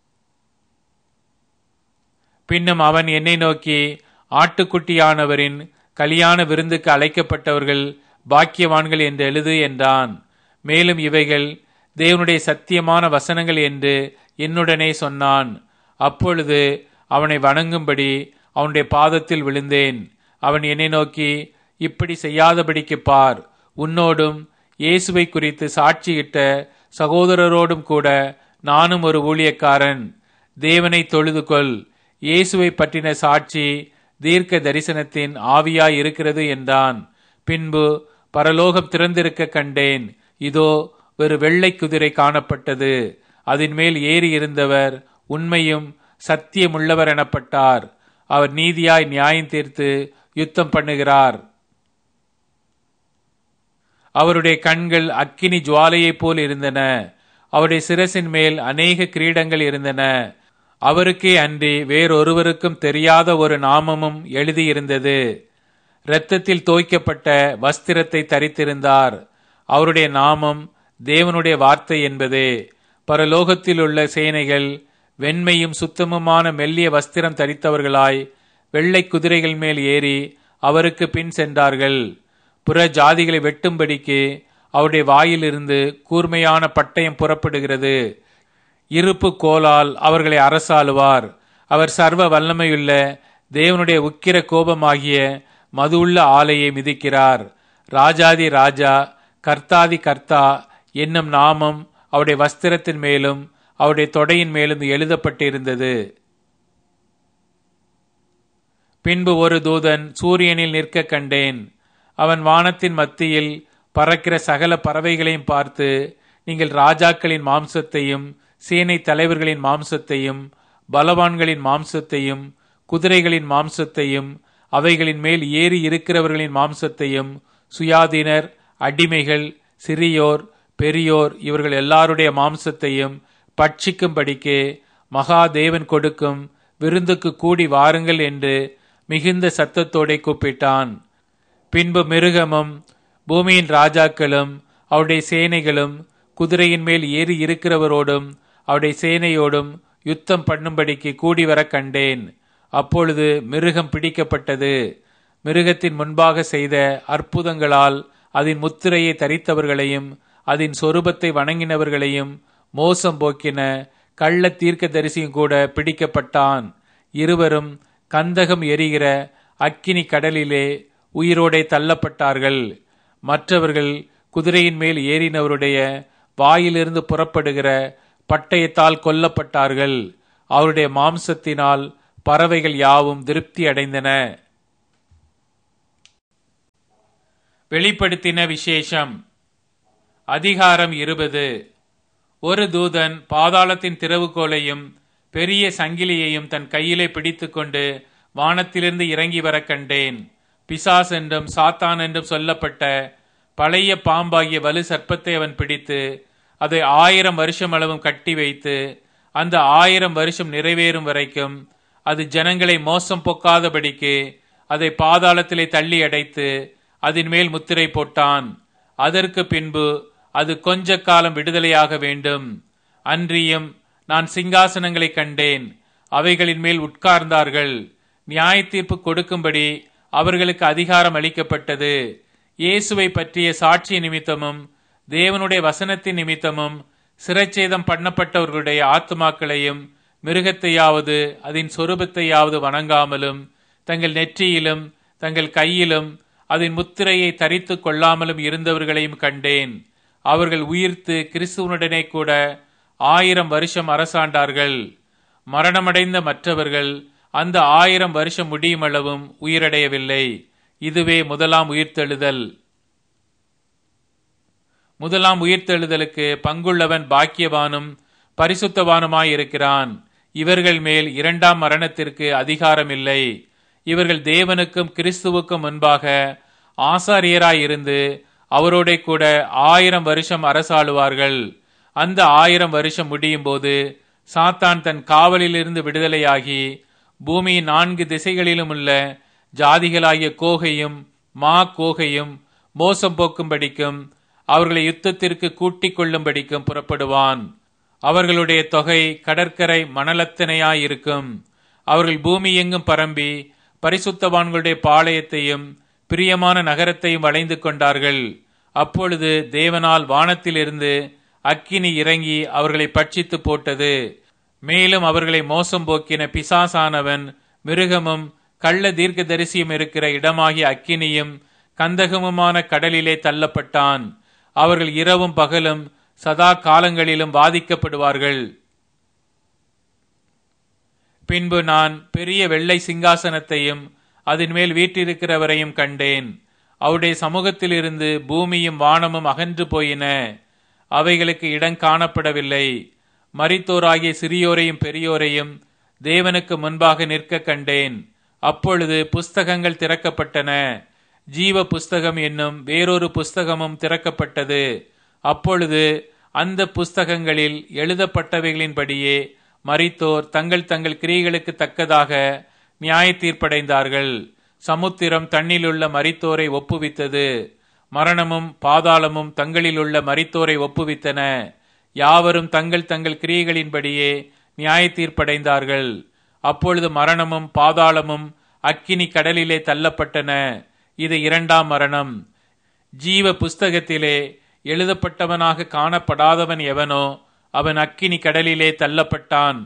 பின்னும் அவன் என்னை நோக்கி ஆட்டுக்குட்டியானவரின் கல்யாண விருந்துக்கு அழைக்கப்பட்டவர்கள் பாக்கியவான்கள் என்று எழுது என்றான் மேலும் இவைகள் தேவனுடைய சத்தியமான வசனங்கள் என்று என்னுடனே சொன்னான் அப்பொழுது அவனை வணங்கும்படி அவனுடைய பாதத்தில் விழுந்தேன் அவன் என்னை நோக்கி இப்படி செய்யாதபடிக்கு பார் உன்னோடும் இயேசுவை குறித்து சாட்சியிட்ட சகோதரரோடும் கூட நானும் ஒரு ஊழியக்காரன் தேவனை தொழுது கொள் இயேசுவை பற்றின சாட்சி தீர்க்க தரிசனத்தின் ஆவியாய் இருக்கிறது என்றான் பின்பு பரலோகம் திறந்திருக்க கண்டேன் இதோ ஒரு வெள்ளை குதிரை காணப்பட்டது அதன் மேல் ஏறி இருந்தவர் உண்மையும் சத்தியமுள்ளவர் எனப்பட்டார் அவர் நீதியாய் நியாயம் தீர்த்து யுத்தம் பண்ணுகிறார் அவருடைய கண்கள் அக்கினி ஜுவாலையைப் போல் இருந்தன அவருடைய சிரசின் மேல் அநேக கிரீடங்கள் இருந்தன அவருக்கே அன்றி வேறொருவருக்கும் தெரியாத ஒரு நாமமும் எழுதியிருந்தது இரத்தத்தில் தோய்க்கப்பட்ட வஸ்திரத்தை தரித்திருந்தார் அவருடைய நாமம் தேவனுடைய வார்த்தை என்பதே பரலோகத்தில் உள்ள சேனைகள் வெண்மையும் சுத்தமுமான மெல்லிய வஸ்திரம் தரித்தவர்களாய் வெள்ளை குதிரைகள் மேல் ஏறி அவருக்கு பின் சென்றார்கள் புற ஜாதிகளை வெட்டும்படிக்கு அவருடைய வாயிலிருந்து கூர்மையான பட்டயம் புறப்படுகிறது இருப்பு கோலால் அவர்களை அரசாளுவார் அவர் சர்வ வல்லமையுள்ள தேவனுடைய உக்கிர கோபமாகிய மது உள்ள ஆலையை மிதிக்கிறார் ராஜாதி ராஜா கர்த்தாதி கர்த்தா என்னும் நாமம் அவருடைய வஸ்திரத்தின் மேலும் அவருடைய தொடையின் மேலும் எழுதப்பட்டிருந்தது பின்பு ஒரு தூதன் சூரியனில் நிற்க கண்டேன் அவன் வானத்தின் மத்தியில் பறக்கிற சகல பறவைகளையும் பார்த்து நீங்கள் ராஜாக்களின் மாம்சத்தையும் சேனை தலைவர்களின் மாம்சத்தையும் பலவான்களின் மாம்சத்தையும் குதிரைகளின் மாம்சத்தையும் அவைகளின் மேல் ஏறி இருக்கிறவர்களின் மாம்சத்தையும் சுயாதீனர் அடிமைகள் சிறியோர் பெரியோர் இவர்கள் எல்லாருடைய மாம்சத்தையும் பட்சிக்கும்படிக்கு மகாதேவன் கொடுக்கும் விருந்துக்கு கூடி வாருங்கள் என்று மிகுந்த சத்தத்தோടെ கூப்பிட்டான் பின்பு மிருகமும் பூமியின் ராஜாக்களும் அவருடைய சேனைகளும் குதிரையின் மேல் ஏறி இருக்கிறவரோடும் அவருடைய சேனையோடும் யுத்தம் பண்ணும்படிக்கு கூடி வர கண்டேன் அப்பொழுது மிருகம் பிடிக்கப்பட்டது மிருகத்தின் முன்பாக செய்த அற்புதங்களால் அதன் முத்திரையை தரித்தவர்களையும் அதன் சொரூபத்தை வணங்கினவர்களையும் மோசம் போக்கின கள்ள தீர்க்க தரிசியும் கூட பிடிக்கப்பட்டான் இருவரும் கந்தகம் எரிகிற அக்கினி கடலிலே உயிரோடே தள்ளப்பட்டார்கள் மற்றவர்கள் குதிரையின் மேல் ஏறினவருடைய வாயிலிருந்து புறப்படுகிற பட்டயத்தால் கொல்லப்பட்டார்கள் அவருடைய மாம்சத்தினால் பறவைகள் யாவும் திருப்தி அடைந்தன வெளிப்படுத்தின விசேஷம் அதிகாரம் இருபது ஒரு தூதன் பாதாளத்தின் திறவுகோலையும் பெரிய சங்கிலியையும் தன் கையிலே பிடித்துக்கொண்டு வானத்திலிருந்து இறங்கி வர கண்டேன் பிசாஸ் என்றும் சாத்தான் என்றும் சொல்லப்பட்ட பழைய பாம்பாகிய வலு சர்ப்பத்தை அவன் பிடித்து அதை ஆயிரம் வருஷம் அளவும் கட்டி வைத்து அந்த ஆயிரம் வருஷம் நிறைவேறும் வரைக்கும் அது ஜனங்களை மோசம் பொக்காதபடிக்கு அதை பாதாளத்திலே தள்ளி அடைத்து அதன் மேல் முத்திரை போட்டான் அதற்கு பின்பு அது கொஞ்ச காலம் விடுதலையாக வேண்டும் அன்றியும் நான் சிங்காசனங்களை கண்டேன் அவைகளின் மேல் உட்கார்ந்தார்கள் நியாய தீர்ப்பு கொடுக்கும்படி அவர்களுக்கு அதிகாரம் அளிக்கப்பட்டது இயேசுவை பற்றிய சாட்சிய நிமித்தமும் தேவனுடைய வசனத்தின் நிமித்தமும் சிரச்சேதம் பண்ணப்பட்டவர்களுடைய ஆத்மாக்களையும் மிருகத்தையாவது அதன் சொரூபத்தையாவது வணங்காமலும் தங்கள் நெற்றியிலும் தங்கள் கையிலும் அதன் முத்திரையை தரித்து கொள்ளாமலும் இருந்தவர்களையும் கண்டேன் அவர்கள் உயிர்த்து கிறிஸ்துவனுடனே கூட ஆயிரம் வருஷம் அரசாண்டார்கள் மரணமடைந்த மற்றவர்கள் அந்த ஆயிரம் வருஷம் முடியும் அளவும் உயிரடையவில்லை இதுவே முதலாம் உயிர்த்தெழுதல் முதலாம் உயிர்த்தெழுதலுக்கு பங்குள்ளவன் பாக்கியவானும் பரிசுத்தவானுமாயிருக்கிறான் இவர்கள் மேல் இரண்டாம் மரணத்திற்கு அதிகாரம் இல்லை இவர்கள் தேவனுக்கும் கிறிஸ்துவுக்கும் முன்பாக ஆசாரியராயிருந்து அவரோட கூட ஆயிரம் வருஷம் அரசாளுவார்கள் அந்த ஆயிரம் வருஷம் முடியும் போது சாத்தான் தன் காவலிலிருந்து விடுதலையாகி பூமியின் நான்கு திசைகளிலும் உள்ள ஜாதிகளாகிய கோகையும் மா கோகையும் மோசம் போக்கும்படிக்கும் அவர்களை யுத்தத்திற்கு கூட்டிக் கொள்ளும்படிக்கும் புறப்படுவான் அவர்களுடைய தொகை கடற்கரை மணலத்தனையாயிருக்கும் அவர்கள் பூமி எங்கும் பரம்பி பரிசுத்தவான்களுடைய பாளையத்தையும் பிரியமான நகரத்தையும் வளைந்து கொண்டார்கள் அப்பொழுது தேவனால் வானத்திலிருந்து அக்கினி இறங்கி அவர்களை பட்சித்து போட்டது மேலும் அவர்களை மோசம் போக்கின பிசாசானவன் மிருகமும் கள்ள தீர்க்க தரிசியும் இருக்கிற இடமாகிய அக்கினியும் கந்தகமுமான கடலிலே தள்ளப்பட்டான் அவர்கள் இரவும் பகலும் சதா காலங்களிலும் வாதிக்கப்படுவார்கள் பின்பு நான் பெரிய வெள்ளை சிங்காசனத்தையும் அதன் மேல் வீற்றிருக்கிறவரையும் கண்டேன் அவருடைய சமூகத்திலிருந்து பூமியும் வானமும் அகன்று போயின அவைகளுக்கு இடம் காணப்படவில்லை மரித்தோராகிய சிறியோரையும் பெரியோரையும் தேவனுக்கு முன்பாக நிற்க கண்டேன் அப்பொழுது புஸ்தகங்கள் திறக்கப்பட்டன ஜீவ புஸ்தகம் என்னும் வேறொரு புஸ்தகமும் திறக்கப்பட்டது அப்பொழுது அந்த புஸ்தகங்களில் எழுதப்பட்டவைகளின்படியே மரித்தோர் தங்கள் தங்கள் கிரியைகளுக்கு தக்கதாக நியாய தீர்ப்படைந்தார்கள் சமுத்திரம் தன்னிலுள்ள மரித்தோரை ஒப்புவித்தது மரணமும் பாதாளமும் தங்களிலுள்ள மரித்தோரை ஒப்புவித்தன யாவரும் தங்கள் தங்கள் கிரியைகளின்படியே நியாய தீர்ப்படைந்தார்கள் அப்பொழுது மரணமும் பாதாளமும் அக்கினி கடலிலே தள்ளப்பட்டன இது இரண்டாம் மரணம் ஜீவ புஸ்தகத்திலே எழுதப்பட்டவனாக காணப்படாதவன் எவனோ அவன் அக்கினி கடலிலே தள்ளப்பட்டான்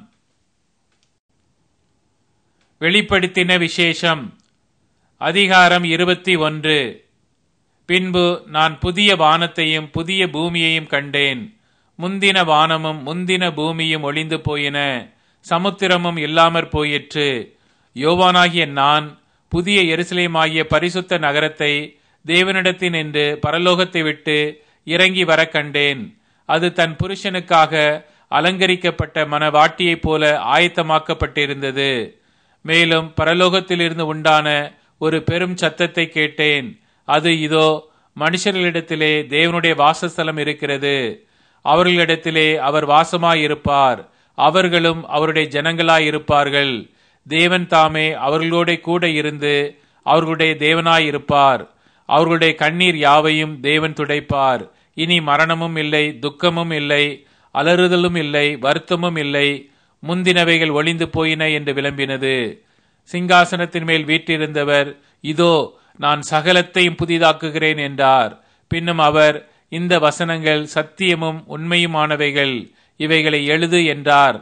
வெளிப்படுத்தின விசேஷம் அதிகாரம் இருபத்தி ஒன்று பின்பு நான் புதிய வானத்தையும் புதிய பூமியையும் கண்டேன் முந்தின வானமும் முந்தின பூமியும் ஒளிந்து போயின சமுத்திரமும் இல்லாமற் போயிற்று யோவானாகிய நான் புதிய எருசலேமாகிய பரிசுத்த நகரத்தை தேவனிடத்தின் என்று பரலோகத்தை விட்டு இறங்கி வர கண்டேன் அது தன் புருஷனுக்காக அலங்கரிக்கப்பட்ட மனவாட்டியைப் போல ஆயத்தமாக்கப்பட்டிருந்தது மேலும் பரலோகத்திலிருந்து உண்டான ஒரு பெரும் சத்தத்தை கேட்டேன் அது இதோ மனுஷர்களிடத்திலே தேவனுடைய வாசஸ்தலம் இருக்கிறது அவர்களிடத்திலே அவர் வாசமாயிருப்பார் அவர்களும் அவருடைய ஜனங்களாயிருப்பார்கள் தேவன் தாமே அவர்களோட கூட இருந்து அவர்களுடைய தேவனாயிருப்பார் அவர்களுடைய கண்ணீர் யாவையும் தேவன் துடைப்பார் இனி மரணமும் இல்லை துக்கமும் இல்லை அலறுதலும் இல்லை வருத்தமும் இல்லை முந்தினவைகள் ஒளிந்து போயின என்று விளம்பினது சிங்காசனத்தின் மேல் வீற்றிருந்தவர் இதோ நான் சகலத்தையும் புதிதாக்குகிறேன் என்றார் பின்னும் அவர் இந்த வசனங்கள் சத்தியமும் உண்மையுமானவைகள் இவைகளை எழுது என்றார்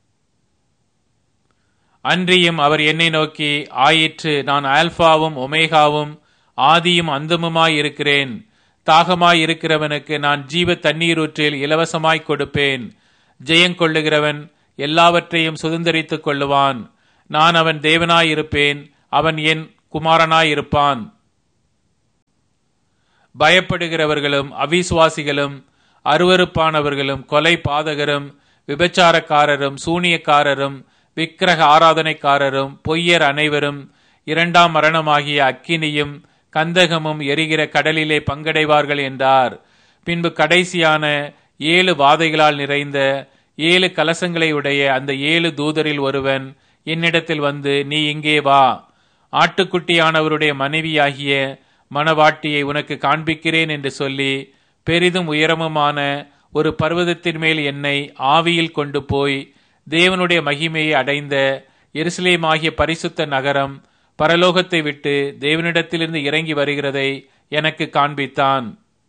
அன்றியும் அவர் என்னை நோக்கி ஆயிற்று நான் ஆல்பாவும் ஒமேகாவும் ஆதியும் அந்தமுமாய் இருக்கிறேன் தாகமாய் இருக்கிறவனுக்கு நான் ஜீவ தண்ணீரூற்றில் இலவசமாய் கொடுப்பேன் ஜெயங்கொள்ளுகிறவன் எல்லாவற்றையும் சுதந்திரித்துக் கொள்ளுவான் நான் அவன் தேவனாயிருப்பேன் அவன் என் குமாரனாயிருப்பான் பயப்படுகிறவர்களும் அவிசுவாசிகளும் அருவருப்பானவர்களும் கொலை பாதகரும் விபச்சாரக்காரரும் சூனியக்காரரும் விக்கிரக ஆராதனைக்காரரும் பொய்யர் அனைவரும் இரண்டாம் மரணமாகிய அக்கினியும் கந்தகமும் எரிகிற கடலிலே பங்கடைவார்கள் என்றார் பின்பு கடைசியான ஏழு வாதைகளால் நிறைந்த ஏழு கலசங்களை உடைய அந்த ஏழு தூதரில் ஒருவன் என்னிடத்தில் வந்து நீ இங்கே வா ஆட்டுக்குட்டியானவருடைய மனைவியாகிய மணவாட்டியை உனக்கு காண்பிக்கிறேன் என்று சொல்லி பெரிதும் உயரமுமான ஒரு பர்வதத்தின் மேல் என்னை ஆவியில் கொண்டு போய் தேவனுடைய மகிமையை அடைந்த எருசலேமாகிய பரிசுத்த நகரம் பரலோகத்தை விட்டு தேவனிடத்திலிருந்து இறங்கி வருகிறதை எனக்கு காண்பித்தான்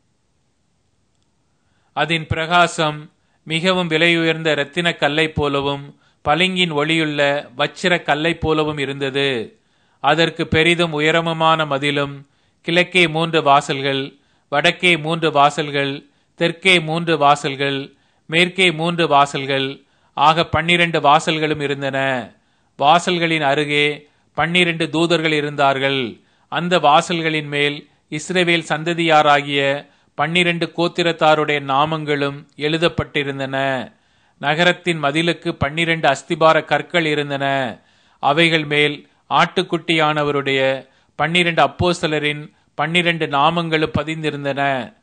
அதன் பிரகாசம் மிகவும் விலையுயர்ந்த இரத்தின கல்லை போலவும் பளிங்கின் ஒளியுள்ள வச்சிர கல்லை போலவும் இருந்தது அதற்கு பெரிதும் உயரமுமான மதிலும் கிழக்கே மூன்று வாசல்கள் வடக்கே மூன்று வாசல்கள் தெற்கே மூன்று வாசல்கள் மேற்கே மூன்று வாசல்கள் ஆக பன்னிரண்டு வாசல்களும் இருந்தன வாசல்களின் அருகே பன்னிரண்டு தூதர்கள் இருந்தார்கள் அந்த வாசல்களின் மேல் இஸ்ரேவேல் சந்ததியாராகிய பன்னிரண்டு கோத்திரத்தாருடைய நாமங்களும் எழுதப்பட்டிருந்தன நகரத்தின் மதிலுக்கு பன்னிரண்டு அஸ்திபார கற்கள் இருந்தன அவைகள் மேல் ஆட்டுக்குட்டியானவருடைய பன்னிரண்டு அப்போஸ்தலரின் பன்னிரண்டு நாமங்களும் பதிந்திருந்தன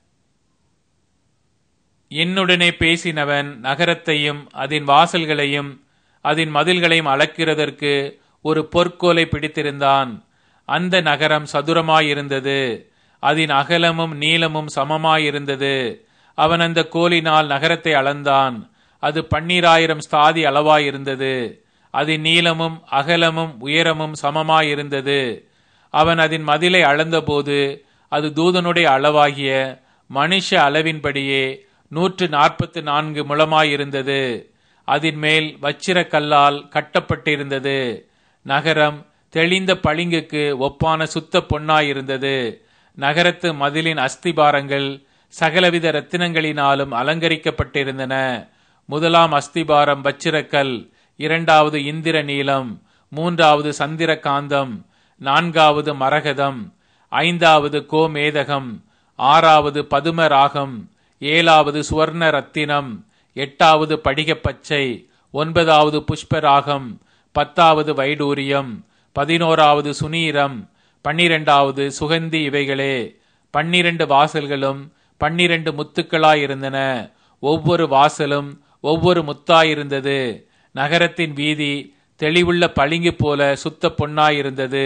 என்னுடனே பேசினவன் நகரத்தையும் அதன் வாசல்களையும் அதன் மதில்களையும் அளக்கிறதற்கு ஒரு பொற்கோலை பிடித்திருந்தான் அந்த நகரம் சதுரமாயிருந்தது அதன் அகலமும் நீளமும் சமமாயிருந்தது அவன் அந்த கோலினால் நகரத்தை அளந்தான் அது பன்னீராயிரம் ஸ்தாதி அளவாயிருந்தது அதன் நீளமும் அகலமும் உயரமும் சமமாயிருந்தது அவன் அதன் மதிலை அளந்தபோது அது தூதனுடைய அளவாகிய மனுஷ அளவின்படியே நூற்று நாற்பத்து நான்கு முழமாயிருந்தது அதன் மேல் வச்சிர கல்லால் கட்டப்பட்டிருந்தது நகரம் தெளிந்த பளிங்குக்கு ஒப்பான சுத்த பொன்னாயிருந்தது நகரத்து மதிலின் அஸ்திபாரங்கள் சகலவித ரத்தினங்களினாலும் அலங்கரிக்கப்பட்டிருந்தன முதலாம் அஸ்திபாரம் வச்சிரக்கல் இரண்டாவது இந்திர நீலம் மூன்றாவது சந்திர காந்தம் நான்காவது மரகதம் ஐந்தாவது கோமேதகம் ஆறாவது பதும ராகம் ஏழாவது சுவர்ண ரத்தினம் எட்டாவது படிகப்பச்சை ஒன்பதாவது புஷ்பராகம் பத்தாவது வைடூரியம் பதினோராவது சுனீரம் பன்னிரெண்டாவது சுகந்தி இவைகளே பன்னிரண்டு வாசல்களும் பன்னிரண்டு முத்துக்களாயிருந்தன ஒவ்வொரு வாசலும் ஒவ்வொரு முத்தாயிருந்தது நகரத்தின் வீதி தெளிவுள்ள பளிங்கு போல சுத்த பொன்னாயிருந்தது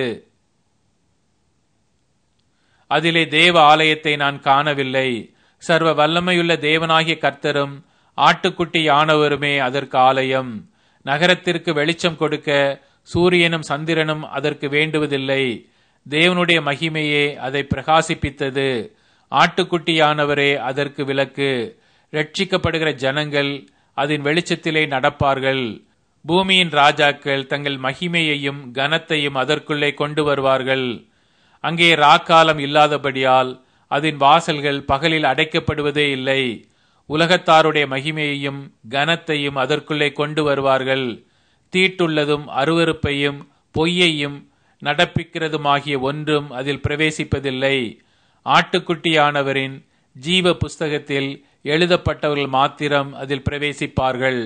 அதிலே தேவ ஆலயத்தை நான் காணவில்லை சர்வ வல்லமையுள்ள தேவனாகிய கர்த்தரும் ஆட்டுக்குட்டி யானவருமே அதற்கு ஆலயம் நகரத்திற்கு வெளிச்சம் கொடுக்க சூரியனும் சந்திரனும் அதற்கு வேண்டுவதில்லை தேவனுடைய மகிமையே அதை பிரகாசிப்பித்தது ஆட்டுக்குட்டியானவரே அதற்கு விளக்கு ரட்சிக்கப்படுகிற ஜனங்கள் அதன் வெளிச்சத்திலே நடப்பார்கள் பூமியின் ராஜாக்கள் தங்கள் மகிமையையும் கனத்தையும் அதற்குள்ளே கொண்டு வருவார்கள் அங்கே ராக்காலம் இல்லாதபடியால் அதன் வாசல்கள் பகலில் அடைக்கப்படுவதே இல்லை உலகத்தாருடைய மகிமையையும் கனத்தையும் அதற்குள்ளே கொண்டு வருவார்கள் தீட்டுள்ளதும் அருவருப்பையும் பொய்யையும் நடப்பிக்கிறதுமாகிய ஒன்றும் அதில் பிரவேசிப்பதில்லை ஆட்டுக்குட்டியானவரின் ஜீவ புஸ்தகத்தில் எழுதப்பட்டவர்கள் மாத்திரம் அதில் பிரவேசிப்பார்கள்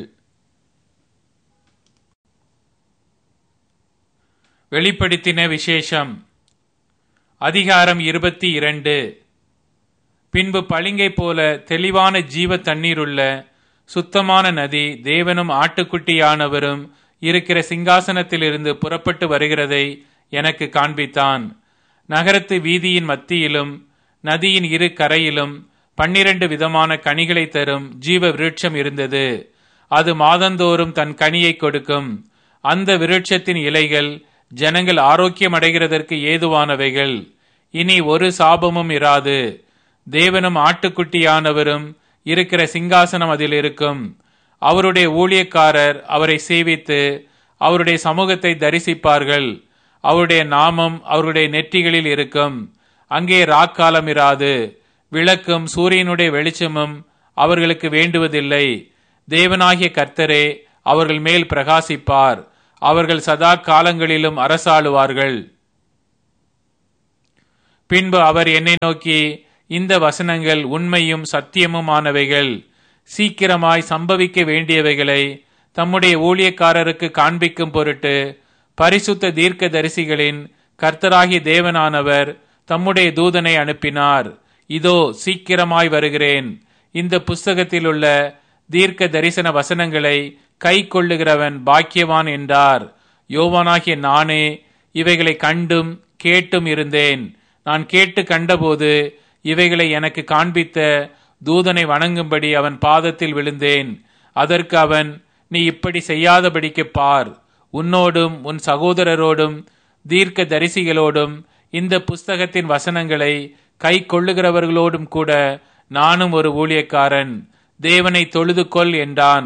வெளிப்படுத்தின விசேஷம் அதிகாரம் இருபத்தி இரண்டு பின்பு பளிங்கை போல தெளிவான ஜீவ தண்ணீருள்ள சுத்தமான நதி தேவனும் ஆட்டுக்குட்டியானவரும் இருக்கிற சிங்காசனத்திலிருந்து புறப்பட்டு வருகிறதை எனக்கு காண்பித்தான் நகரத்து வீதியின் மத்தியிலும் நதியின் இரு கரையிலும் பன்னிரண்டு விதமான கனிகளை தரும் ஜீவ விருட்சம் இருந்தது அது மாதந்தோறும் தன் கனியை கொடுக்கும் அந்த விருட்சத்தின் இலைகள் ஜனங்கள் ஆரோக்கியம் அடைகிறதற்கு ஏதுவானவைகள் இனி ஒரு சாபமும் இராது தேவனும் ஆட்டுக்குட்டியானவரும் இருக்கிற சிங்காசனம் அதில் இருக்கும் அவருடைய ஊழியக்காரர் அவரை சேவித்து அவருடைய சமூகத்தை தரிசிப்பார்கள் அவருடைய நாமம் அவருடைய நெற்றிகளில் இருக்கும் அங்கே ராக்காலம் இராது விளக்கும் சூரியனுடைய வெளிச்சமும் அவர்களுக்கு வேண்டுவதில்லை தேவனாகிய கர்த்தரே அவர்கள் மேல் பிரகாசிப்பார் அவர்கள் சதா காலங்களிலும் அரசாளுவார்கள் பின்பு அவர் என்னை நோக்கி இந்த வசனங்கள் உண்மையும் சத்தியமுமானவைகள் சீக்கிரமாய் சம்பவிக்க வேண்டியவைகளை தம்முடைய ஊழியக்காரருக்கு காண்பிக்கும் பொருட்டு பரிசுத்த தீர்க்க தரிசிகளின் கர்த்தராகிய தேவனானவர் தம்முடைய தூதனை அனுப்பினார் இதோ சீக்கிரமாய் வருகிறேன் இந்த புஸ்தகத்தில் உள்ள தீர்க்க தரிசன வசனங்களை கை கொள்ளுகிறவன் பாக்கியவான் என்றார் யோவானாகிய நானே இவைகளை கண்டும் கேட்டும் இருந்தேன் நான் கேட்டு கண்டபோது இவைகளை எனக்கு காண்பித்த தூதனை வணங்கும்படி அவன் பாதத்தில் விழுந்தேன் அதற்கு அவன் நீ இப்படி செய்யாதபடிக்கு பார் உன்னோடும் உன் சகோதரரோடும் தீர்க்க தரிசிகளோடும் இந்த புஸ்தகத்தின் வசனங்களை கை கொள்ளுகிறவர்களோடும் கூட நானும் ஒரு ஊழியக்காரன் தேவனை தொழுது கொள் என்றான்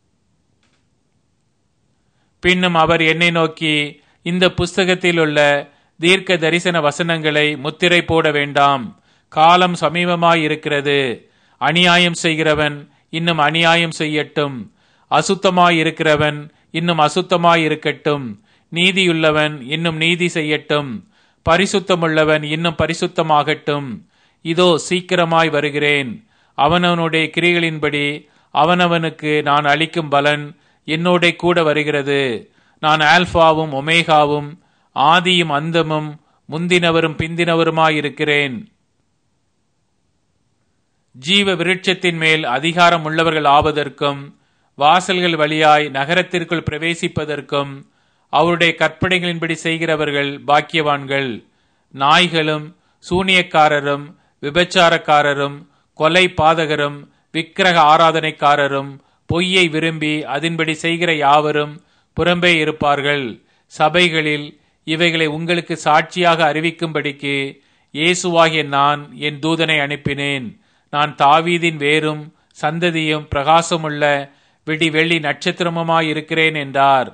பின்னும் அவர் என்னை நோக்கி இந்த புஸ்தகத்தில் உள்ள தீர்க்க தரிசன வசனங்களை முத்திரை போட வேண்டாம் காலம் சமீபமாய் இருக்கிறது அநியாயம் செய்கிறவன் இன்னும் அநியாயம் செய்யட்டும் அசுத்தமாய் இருக்கிறவன் இன்னும் அசுத்தமாய் இருக்கட்டும் நீதியுள்ளவன் இன்னும் நீதி செய்யட்டும் பரிசுத்தமுள்ளவன் இன்னும் பரிசுத்தமாகட்டும் இதோ சீக்கிரமாய் வருகிறேன் அவனவனுடைய கிரிகளின்படி அவனவனுக்கு நான் அளிக்கும் பலன் என்னோட கூட வருகிறது நான் ஆல்பாவும் ஒமேகாவும் ஆதியும் அந்தமும் முந்தினவரும் பிந்தினவருமாயிருக்கிறேன் ஜீவ விருட்சத்தின் மேல் அதிகாரம் உள்ளவர்கள் ஆவதற்கும் வாசல்கள் வழியாய் நகரத்திற்குள் பிரவேசிப்பதற்கும் அவருடைய கற்பனைகளின்படி செய்கிறவர்கள் பாக்கியவான்கள் நாய்களும் சூனியக்காரரும் விபச்சாரக்காரரும் கொலை பாதகரும் விக்கிரக ஆராதனைக்காரரும் பொய்யை விரும்பி அதன்படி செய்கிற யாவரும் புறம்பே இருப்பார்கள் சபைகளில் இவைகளை உங்களுக்கு சாட்சியாக அறிவிக்கும்படிக்கு இயேசுவாகிய நான் என் தூதனை அனுப்பினேன் நான் தாவீதின் வேரும் சந்ததியும் பிரகாசமுள்ள விடி வெள்ளி நட்சத்திரமுமாயிருக்கிறேன் என்றார்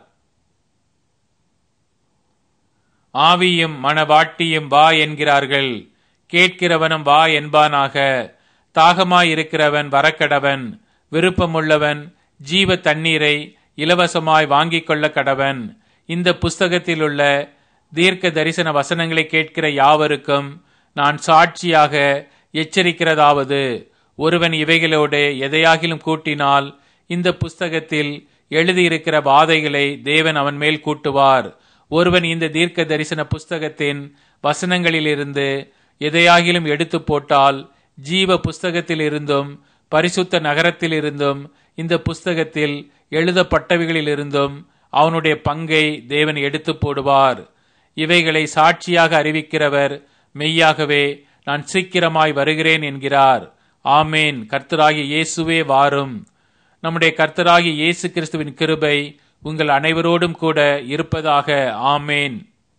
ஆவியும் மணவாட்டியும் வா என்கிறார்கள் கேட்கிறவனும் வா என்பானாக தாகமாயிருக்கிறவன் வரக்கடவன் விருப்பமுள்ளவன் ஜீவ தண்ணீரை இலவசமாய் வாங்கிக் கொள்ள கடவன் இந்த புஸ்தகத்தில் உள்ள தீர்க்க தரிசன வசனங்களை கேட்கிற யாவருக்கும் நான் சாட்சியாக எச்சரிக்கிறதாவது ஒருவன் இவைகளோடு எதையாகிலும் கூட்டினால் இந்த புஸ்தகத்தில் எழுதியிருக்கிற வாதைகளை தேவன் அவன் மேல் கூட்டுவார் ஒருவன் இந்த தீர்க்க தரிசன புஸ்தகத்தின் வசனங்களிலிருந்து எதையாகிலும் எடுத்து போட்டால் ஜீவ புஸ்தகத்தில் இருந்தும் பரிசுத்த நகரத்தில் இருந்தும் இந்த புஸ்தகத்தில் எழுதப்பட்டவைகளில் இருந்தும் அவனுடைய பங்கை தேவன் எடுத்து போடுவார் இவைகளை சாட்சியாக அறிவிக்கிறவர் மெய்யாகவே நான் சீக்கிரமாய் வருகிறேன் என்கிறார் ஆமேன் கர்த்தராகிய இயேசுவே வாரும் நம்முடைய கர்த்தராகிய இயேசு கிறிஸ்துவின் கிருபை உங்கள் அனைவரோடும் கூட இருப்பதாக ஆமேன்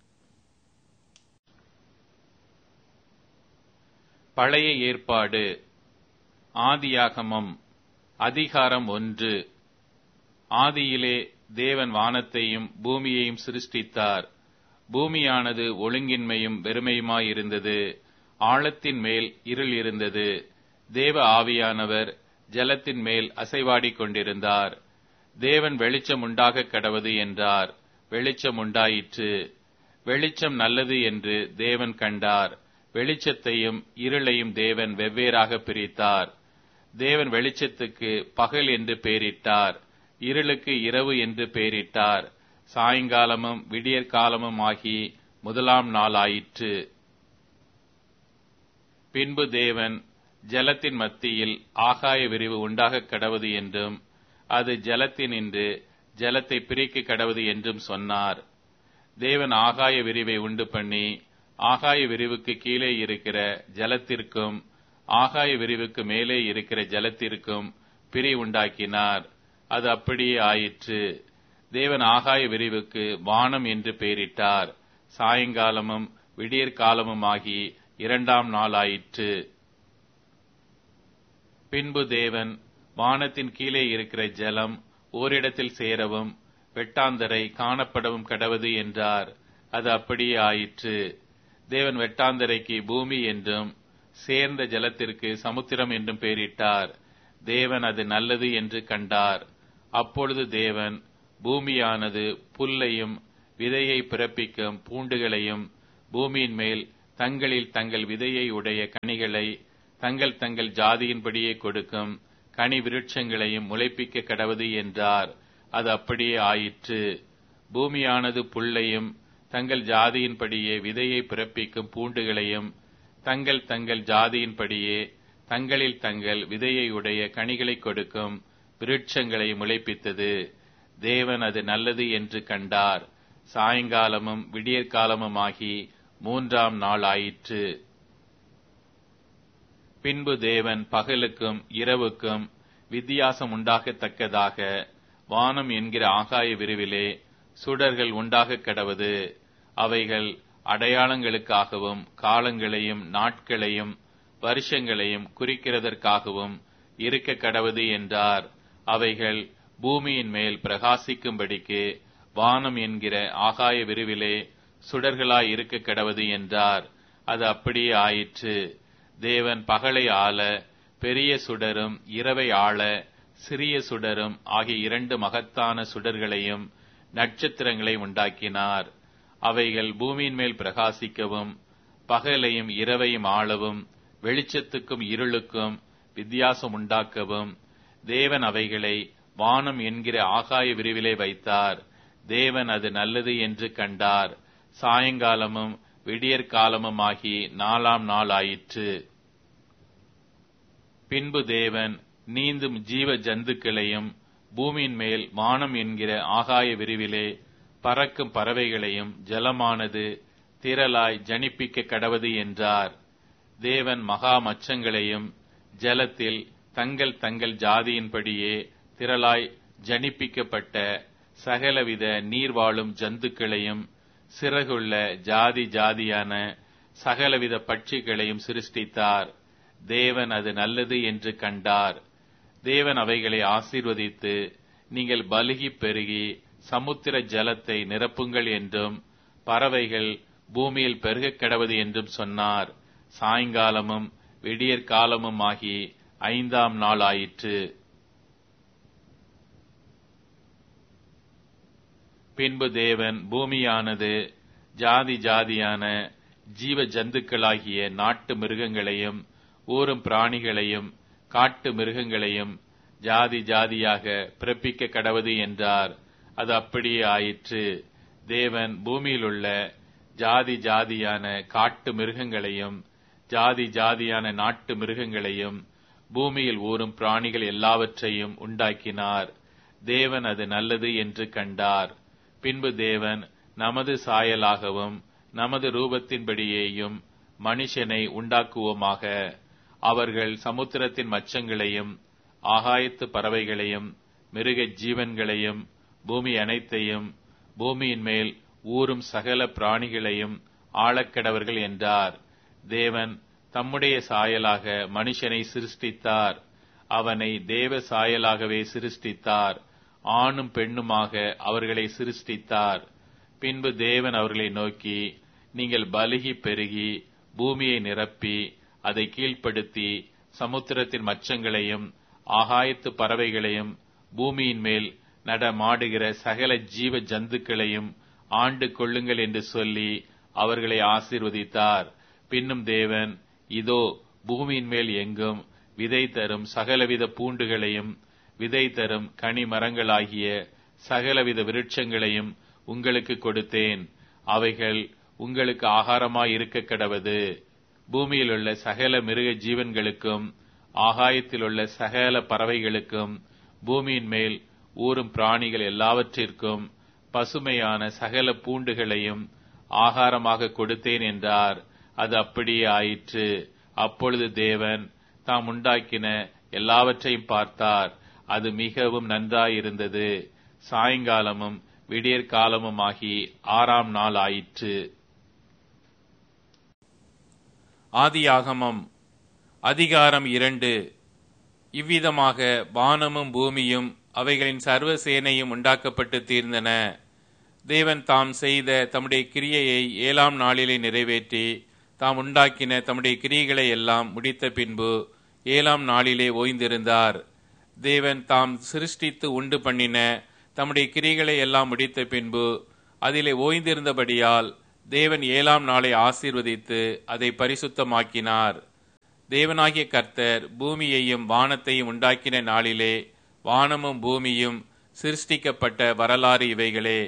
பழைய ஏற்பாடு ஆதியாகமம் அதிகாரம் ஒன்று ஆதியிலே தேவன் வானத்தையும் பூமியையும் சிருஷ்டித்தார் பூமியானது ஒழுங்கின்மையும் வெறுமையுமாயிருந்தது ஆழத்தின் மேல் இருள் இருந்தது தேவ ஆவியானவர் ஜலத்தின் மேல் அசைவாடிக் கொண்டிருந்தார் தேவன் வெளிச்சம் உண்டாக கடவது என்றார் வெளிச்சம் உண்டாயிற்று வெளிச்சம் நல்லது என்று தேவன் கண்டார் வெளிச்சத்தையும் இருளையும் தேவன் வெவ்வேறாக பிரித்தார் தேவன் வெளிச்சத்துக்கு பகல் என்று பெயரிட்டார் இருளுக்கு இரவு என்று பெயரிட்டார் சாயங்காலமும் விடியற்காலமும் ஆகி முதலாம் நாள் ஆயிற்று பின்பு தேவன் ஜலத்தின் மத்தியில் ஆகாய விரிவு உண்டாக கடவது என்றும் அது ஜலத்தினின்று ஜலத்தை பிரிக்க கடவது என்றும் சொன்னார் தேவன் ஆகாய விரிவை உண்டு பண்ணி ஆகாய விரிவுக்கு கீழே இருக்கிற ஜலத்திற்கும் ஆகாய விரிவுக்கு மேலே இருக்கிற ஜலத்திற்கும் பிரி உண்டாக்கினார் அது அப்படியே ஆயிற்று தேவன் ஆகாய விரிவுக்கு வானம் என்று பெயரிட்டார் சாயங்காலமும் விடியற்காலமும் ஆகி இரண்டாம் நாள் ஆயிற்று பின்பு தேவன் வானத்தின் கீழே இருக்கிற ஜலம் ஓரிடத்தில் சேரவும் வெட்டாந்தரை காணப்படவும் கடவது என்றார் அது அப்படியே ஆயிற்று தேவன் வெட்டாந்தரைக்கு பூமி என்றும் சேர்ந்த ஜலத்திற்கு சமுத்திரம் என்றும் பெயரிட்டார் தேவன் அது நல்லது என்று கண்டார் அப்பொழுது தேவன் பூமியானது புல்லையும் விதையை பிறப்பிக்கும் பூண்டுகளையும் பூமியின் மேல் தங்களில் தங்கள் விதையை உடைய கனிகளை தங்கள் தங்கள் ஜாதியின்படியே கொடுக்கும் கனி விருட்சங்களையும் முளைப்பிக்க கடவது என்றார் அது அப்படியே ஆயிற்று பூமியானது புல்லையும் தங்கள் ஜாதியின்படியே விதையை பிறப்பிக்கும் பூண்டுகளையும் தங்கள் தங்கள் ஜாதியின்படியே தங்களில் தங்கள் விதையை உடைய கனிகளை கொடுக்கும் விருட்சங்களை முளைப்பித்தது தேவன் அது நல்லது என்று கண்டார் சாயங்காலமும் விடியற்காலமுமாகி மூன்றாம் நாள் ஆயிற்று பின்பு தேவன் பகலுக்கும் இரவுக்கும் வித்தியாசம் உண்டாகத்தக்கதாக வானம் என்கிற ஆகாய விரிவிலே சுடர்கள் உண்டாக கடவது அவைகள் அடையாளங்களுக்காகவும் காலங்களையும் நாட்களையும் வருஷங்களையும் குறிக்கிறதற்காகவும் இருக்க கடவது என்றார் அவைகள் பூமியின் மேல் பிரகாசிக்கும்படிக்கு வானம் என்கிற ஆகாய விரிவிலே சுடர்களாய் இருக்க கடவது என்றார் அது அப்படியே ஆயிற்று தேவன் பகலை ஆள பெரிய சுடரும் இரவை ஆள சிறிய சுடரும் ஆகிய இரண்டு மகத்தான சுடர்களையும் நட்சத்திரங்களை உண்டாக்கினார் அவைகள் பூமியின் மேல் பிரகாசிக்கவும் பகலையும் இரவையும் ஆளவும் வெளிச்சத்துக்கும் இருளுக்கும் வித்தியாசம் உண்டாக்கவும் தேவன் அவைகளை வானம் என்கிற ஆகாய விரிவிலே வைத்தார் தேவன் அது நல்லது என்று கண்டார் சாயங்காலமும் விடியற்காலமுமாகி நாலாம் நாள் ஆயிற்று பின்பு தேவன் நீந்தும் ஜீவ ஜந்துக்களையும் பூமியின் மேல் வானம் என்கிற ஆகாய விரிவிலே பறக்கும் பறவைகளையும் ஜலமானது திரளாய் ஜனிப்பிக்க கடவது என்றார் தேவன் மகா மச்சங்களையும் ஜலத்தில் தங்கள் தங்கள் ஜாதியின்படியே திரளாய் ஜனிப்பிக்கப்பட்ட சகலவித நீர்வாழும் ஜந்துக்களையும் சிறகுள்ள ஜாதி ஜாதியான சகலவித பட்சிகளையும் சிருஷ்டித்தார் தேவன் அது நல்லது என்று கண்டார் தேவன் அவைகளை ஆசீர்வதித்து நீங்கள் பலுகி பெருகி சமுத்திர ஜலத்தை நிரப்புங்கள் என்றும் பறவைகள் பூமியில் பெருகக் கடவது என்றும் சொன்னார் சாயங்காலமும் விடியற்காலமும் ஆகி ஐந்தாம் நாள் ஆயிற்று பின்பு தேவன் பூமியானது ஜாதி ஜாதியான ஜீவ ஜந்துக்களாகிய நாட்டு மிருகங்களையும் ஊரும் பிராணிகளையும் காட்டு மிருகங்களையும் ஜாதி ஜாதியாக பிறப்பிக்க கடவது என்றார் அது அப்படியே ஆயிற்று தேவன் பூமியிலுள்ள ஜாதி ஜாதியான காட்டு மிருகங்களையும் ஜாதி ஜாதியான நாட்டு மிருகங்களையும் பூமியில் ஊறும் பிராணிகள் எல்லாவற்றையும் உண்டாக்கினார் தேவன் அது நல்லது என்று கண்டார் பின்பு தேவன் நமது சாயலாகவும் நமது ரூபத்தின்படியேயும் மனுஷனை உண்டாக்குவோமாக அவர்கள் சமுத்திரத்தின் மச்சங்களையும் ஆகாயத்து பறவைகளையும் மிருக ஜீவன்களையும் பூமி அனைத்தையும் பூமியின் மேல் ஊறும் சகல பிராணிகளையும் ஆளக்கடவர்கள் என்றார் தேவன் தம்முடைய சாயலாக மனுஷனை சிருஷ்டித்தார் அவனை தேவ சாயலாகவே சிருஷ்டித்தார் ஆணும் பெண்ணுமாக அவர்களை சிருஷ்டித்தார் பின்பு தேவன் அவர்களை நோக்கி நீங்கள் பலுகி பெருகி பூமியை நிரப்பி அதை கீழ்ப்படுத்தி சமுத்திரத்தின் மச்சங்களையும் ஆகாயத்து பறவைகளையும் பூமியின் மேல் நடமாடுகிற சகல ஜீவ ஜந்துக்களையும் ஆண்டு கொள்ளுங்கள் என்று சொல்லி அவர்களை ஆசீர்வதித்தார் பின்னும் தேவன் இதோ பூமியின் மேல் எங்கும் விதை தரும் சகலவித பூண்டுகளையும் விதை தரும் கனி மரங்களாகிய சகலவித விருட்சங்களையும் உங்களுக்கு கொடுத்தேன் அவைகள் உங்களுக்கு ஆகாரமாய் இருக்க கடவது பூமியில் உள்ள சகல மிருக ஜீவன்களுக்கும் ஆகாயத்தில் உள்ள சகல பறவைகளுக்கும் பூமியின் மேல் ஊறும் பிராணிகள் எல்லாவற்றிற்கும் பசுமையான சகல பூண்டுகளையும் ஆகாரமாக கொடுத்தேன் என்றார் அது அப்படியே ஆயிற்று அப்பொழுது தேவன் தாம் உண்டாக்கின எல்லாவற்றையும் பார்த்தார் அது மிகவும் நன்றாயிருந்தது சாயங்காலமும் விடியற்காலமுமாகி ஆறாம் நாள் ஆயிற்று ஆதியாகமம் அதிகாரம் இரண்டு இவ்விதமாக வானமும் பூமியும் அவைகளின் சர்வ சேனையும் உண்டாக்கப்பட்டு தீர்ந்தன தேவன் தாம் செய்த தம்முடைய கிரியையை ஏழாம் நாளிலே நிறைவேற்றி தாம் உண்டாக்கின தம்முடைய கிரியைகளை எல்லாம் முடித்த பின்பு ஏழாம் நாளிலே ஓய்ந்திருந்தார் தேவன் தாம் சிருஷ்டித்து உண்டு பண்ணின தம்முடைய கிரிகளை எல்லாம் முடித்த பின்பு அதிலே ஓய்ந்திருந்தபடியால் தேவன் ஏழாம் நாளை ஆசீர்வதித்து அதை பரிசுத்தமாக்கினார் தேவனாகிய கர்த்தர் பூமியையும் வானத்தையும் உண்டாக்கின நாளிலே வானமும் பூமியும் சிருஷ்டிக்கப்பட்ட வரலாறு இவைகளே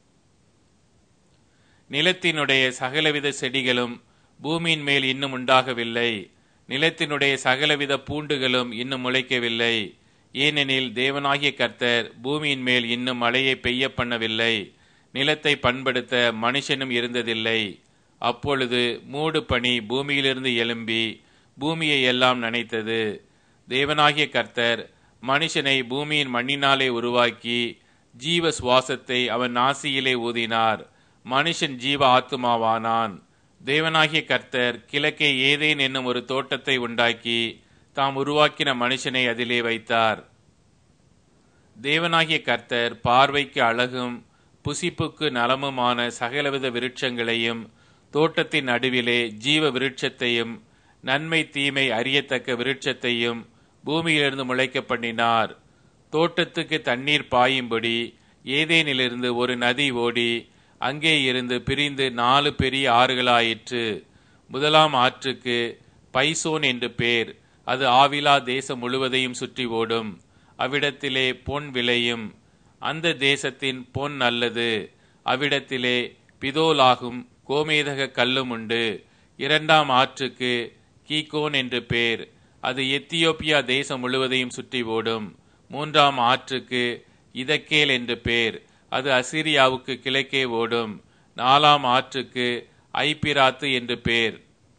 நிலத்தினுடைய சகலவித செடிகளும் பூமியின் மேல் இன்னும் உண்டாகவில்லை நிலத்தினுடைய சகலவித பூண்டுகளும் இன்னும் முளைக்கவில்லை ஏனெனில் தேவனாகிய கர்த்தர் பூமியின் மேல் இன்னும் மழையை பெய்ய பண்ணவில்லை நிலத்தை பண்படுத்த மனுஷனும் இருந்ததில்லை அப்பொழுது மூடு பனி பூமியிலிருந்து எழும்பி பூமியை எல்லாம் நனைத்தது தேவனாகிய கர்த்தர் மனுஷனை பூமியின் மண்ணினாலே உருவாக்கி ஜீவ சுவாசத்தை அவன் நாசியிலே ஊதினார் மனுஷன் ஜீவ ஆத்துமாவானான் தேவனாகிய கர்த்தர் கிழக்கே ஏதேன் என்னும் ஒரு தோட்டத்தை உண்டாக்கி தாம் உருவாக்கின மனுஷனை அதிலே வைத்தார் தேவனாகிய கர்த்தர் பார்வைக்கு அழகும் புசிப்புக்கு நலமுமான சகலவித விருட்சங்களையும் தோட்டத்தின் நடுவிலே ஜீவ விருட்சத்தையும் நன்மை தீமை அறியத்தக்க விருட்சத்தையும் பூமியிலிருந்து முளைக்க பண்ணினார் தோட்டத்துக்கு தண்ணீர் பாயும்படி ஏதேனிலிருந்து ஒரு நதி ஓடி அங்கே இருந்து பிரிந்து நாலு பெரிய ஆறுகளாயிற்று முதலாம் ஆற்றுக்கு பைசோன் என்று பேர் அது ஆவிலா தேசம் முழுவதையும் சுற்றி ஓடும் அவ்விடத்திலே பொன் விளையும் அந்த தேசத்தின் பொன் நல்லது அவ்விடத்திலே பிதோலாகும் கோமேதக கல்லும் உண்டு இரண்டாம் ஆற்றுக்கு கீகோன் என்று பேர் அது எத்தியோப்பியா தேசம் முழுவதையும் சுற்றி ஓடும் மூன்றாம் ஆற்றுக்கு இதக்கேல் என்று பேர் அது அசிரியாவுக்கு கிழக்கே ஓடும் நாலாம் ஆற்றுக்கு ஐபிராத்து என்று பேர்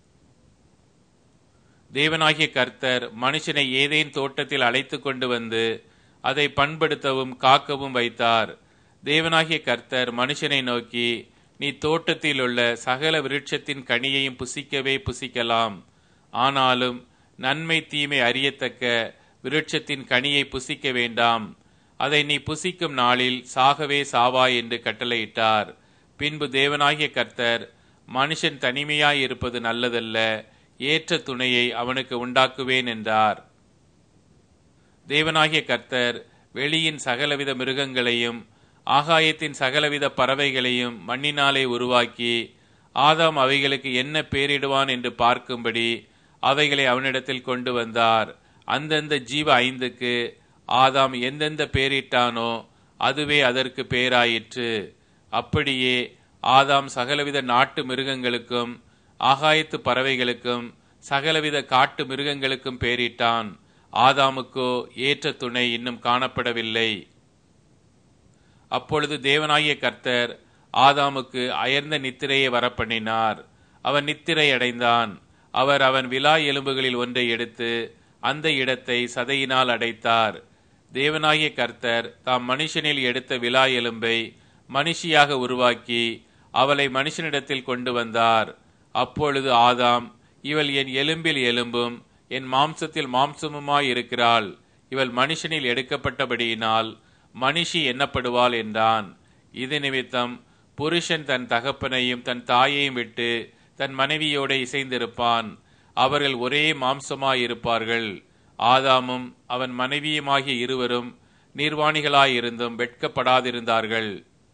தேவனாகிய கர்த்தர் மனுஷனை ஏதேன் தோட்டத்தில் அழைத்து கொண்டு வந்து அதை பண்படுத்தவும் காக்கவும் வைத்தார் தேவனாகிய கர்த்தர் மனுஷனை நோக்கி நீ தோட்டத்தில் உள்ள சகல விருட்சத்தின் கனியையும் புசிக்கவே புசிக்கலாம் ஆனாலும் நன்மை தீமை அறியத்தக்க விருட்சத்தின் கனியை புசிக்க வேண்டாம் அதை நீ புசிக்கும் நாளில் சாகவே சாவாய் என்று கட்டளையிட்டார் பின்பு தேவனாகிய கர்த்தர் மனுஷன் தனிமையாய் இருப்பது நல்லதல்ல ஏற்ற துணையை அவனுக்கு உண்டாக்குவேன் என்றார் தேவனாகிய கர்த்தர் வெளியின் சகலவித மிருகங்களையும் ஆகாயத்தின் சகலவித பறவைகளையும் மண்ணினாலே உருவாக்கி ஆதாம் அவைகளுக்கு என்ன பேரிடுவான் என்று பார்க்கும்படி அவைகளை அவனிடத்தில் கொண்டு வந்தார் அந்தந்த ஜீவ ஐந்துக்கு ஆதாம் எந்தெந்த பேரிட்டானோ அதுவே அதற்கு பேராயிற்று அப்படியே ஆதாம் சகலவித நாட்டு மிருகங்களுக்கும் ஆகாயத்து பறவைகளுக்கும் சகலவித காட்டு மிருகங்களுக்கும் பேரிட்டான் ஆதாமுக்கோ ஏற்ற துணை இன்னும் காணப்படவில்லை அப்பொழுது தேவனாகிய கர்த்தர் ஆதாமுக்கு அயர்ந்த நித்திரையை வரப்பண்ணினார் அவன் நித்திரை அடைந்தான் அவர் அவன் விலா எலும்புகளில் ஒன்றை எடுத்து அந்த இடத்தை சதையினால் அடைத்தார் தேவனாகிய கர்த்தர் தாம் மனுஷனில் எடுத்த விலா எலும்பை மனுஷியாக உருவாக்கி அவளை மனுஷனிடத்தில் கொண்டு வந்தார் அப்பொழுது ஆதாம் இவள் என் எலும்பில் எலும்பும் என் மாம்சத்தில் மாம்சமுமாய் இருக்கிறாள் இவள் மனுஷனில் எடுக்கப்பட்டபடியினால் மனுஷி எண்ணப்படுவாள் என்றான் இது நிமித்தம் புருஷன் தன் தகப்பனையும் தன் தாயையும் விட்டு தன் மனைவியோட இசைந்திருப்பான் அவர்கள் ஒரே மாம்சமாயிருப்பார்கள் ஆதாமும் அவன் மனைவியுமாகிய இருவரும் நிர்வாணிகளாயிருந்தும் வெட்கப்படாதிருந்தார்கள்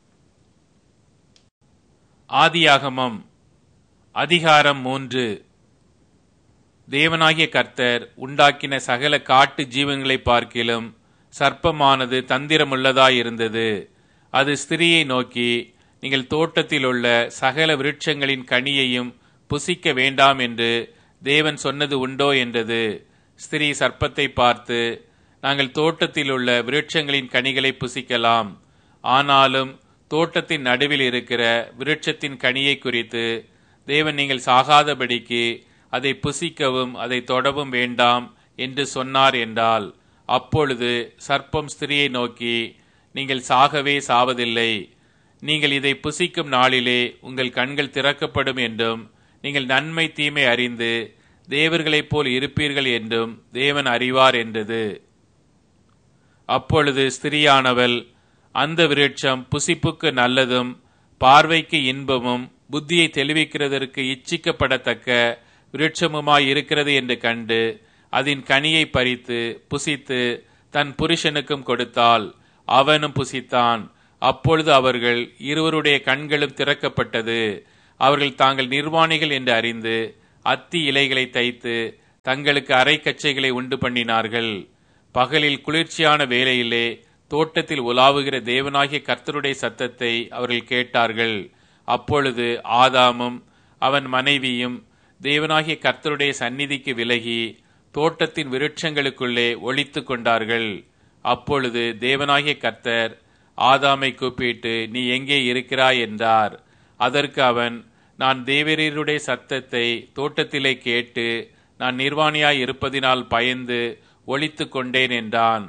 ஆதியாகமம் அதிகாரம் மூன்று தேவனாகிய கர்த்தர் உண்டாக்கின சகல காட்டு ஜீவன்களை பார்க்கிலும் சர்ப்பமானது தந்திரமுள்ளதாயிருந்தது அது ஸ்திரியை நோக்கி நீங்கள் தோட்டத்தில் உள்ள சகல விருட்சங்களின் கனியையும் புசிக்க வேண்டாம் என்று தேவன் சொன்னது உண்டோ என்றது ஸ்திரீ சர்ப்பத்தை பார்த்து நாங்கள் தோட்டத்தில் உள்ள விருட்சங்களின் கனிகளை புசிக்கலாம் ஆனாலும் தோட்டத்தின் நடுவில் இருக்கிற விருட்சத்தின் கனியை குறித்து தேவன் நீங்கள் சாகாதபடிக்கு அதை புசிக்கவும் அதை தொடவும் வேண்டாம் என்று சொன்னார் என்றால் அப்பொழுது சர்ப்பம் ஸ்திரியை நோக்கி நீங்கள் சாகவே சாவதில்லை நீங்கள் இதை புசிக்கும் நாளிலே உங்கள் கண்கள் திறக்கப்படும் என்றும் நீங்கள் நன்மை தீமை அறிந்து தேவர்களைப் போல் இருப்பீர்கள் என்றும் தேவன் அறிவார் என்றது அப்பொழுது ஸ்திரியானவள் அந்த விருட்சம் புசிப்புக்கு நல்லதும் பார்வைக்கு இன்பமும் புத்தியை தெளிவிக்கிறதற்கு இச்சிக்கப்படத்தக்க விருட்சமுமாய் இருக்கிறது என்று கண்டு அதன் கனியை பறித்து புசித்து தன் புருஷனுக்கும் கொடுத்தாள் அவனும் புசித்தான் அப்பொழுது அவர்கள் இருவருடைய கண்களும் திறக்கப்பட்டது அவர்கள் தாங்கள் நிர்வாணிகள் என்று அறிந்து அத்தி இலைகளை தைத்து தங்களுக்கு அரைக்கச்சைகளை உண்டு பண்ணினார்கள் பகலில் குளிர்ச்சியான வேளையிலே தோட்டத்தில் உலாவுகிற தேவனாகிய கர்த்தருடைய சத்தத்தை அவர்கள் கேட்டார்கள் அப்பொழுது ஆதாமும் அவன் மனைவியும் தேவனாகிய கர்த்தருடைய சந்நிதிக்கு விலகி தோட்டத்தின் விருட்சங்களுக்குள்ளே ஒளித்து கொண்டார்கள் அப்பொழுது தேவனாகிய கர்த்தர் ஆதாமை கூப்பிட்டு நீ எங்கே இருக்கிறாய் என்றார் அதற்கு அவன் நான் தேவரீருடைய சத்தத்தை தோட்டத்திலே கேட்டு நான் நிர்வாணியாய் இருப்பதினால் பயந்து ஒளித்து கொண்டேன் என்றான்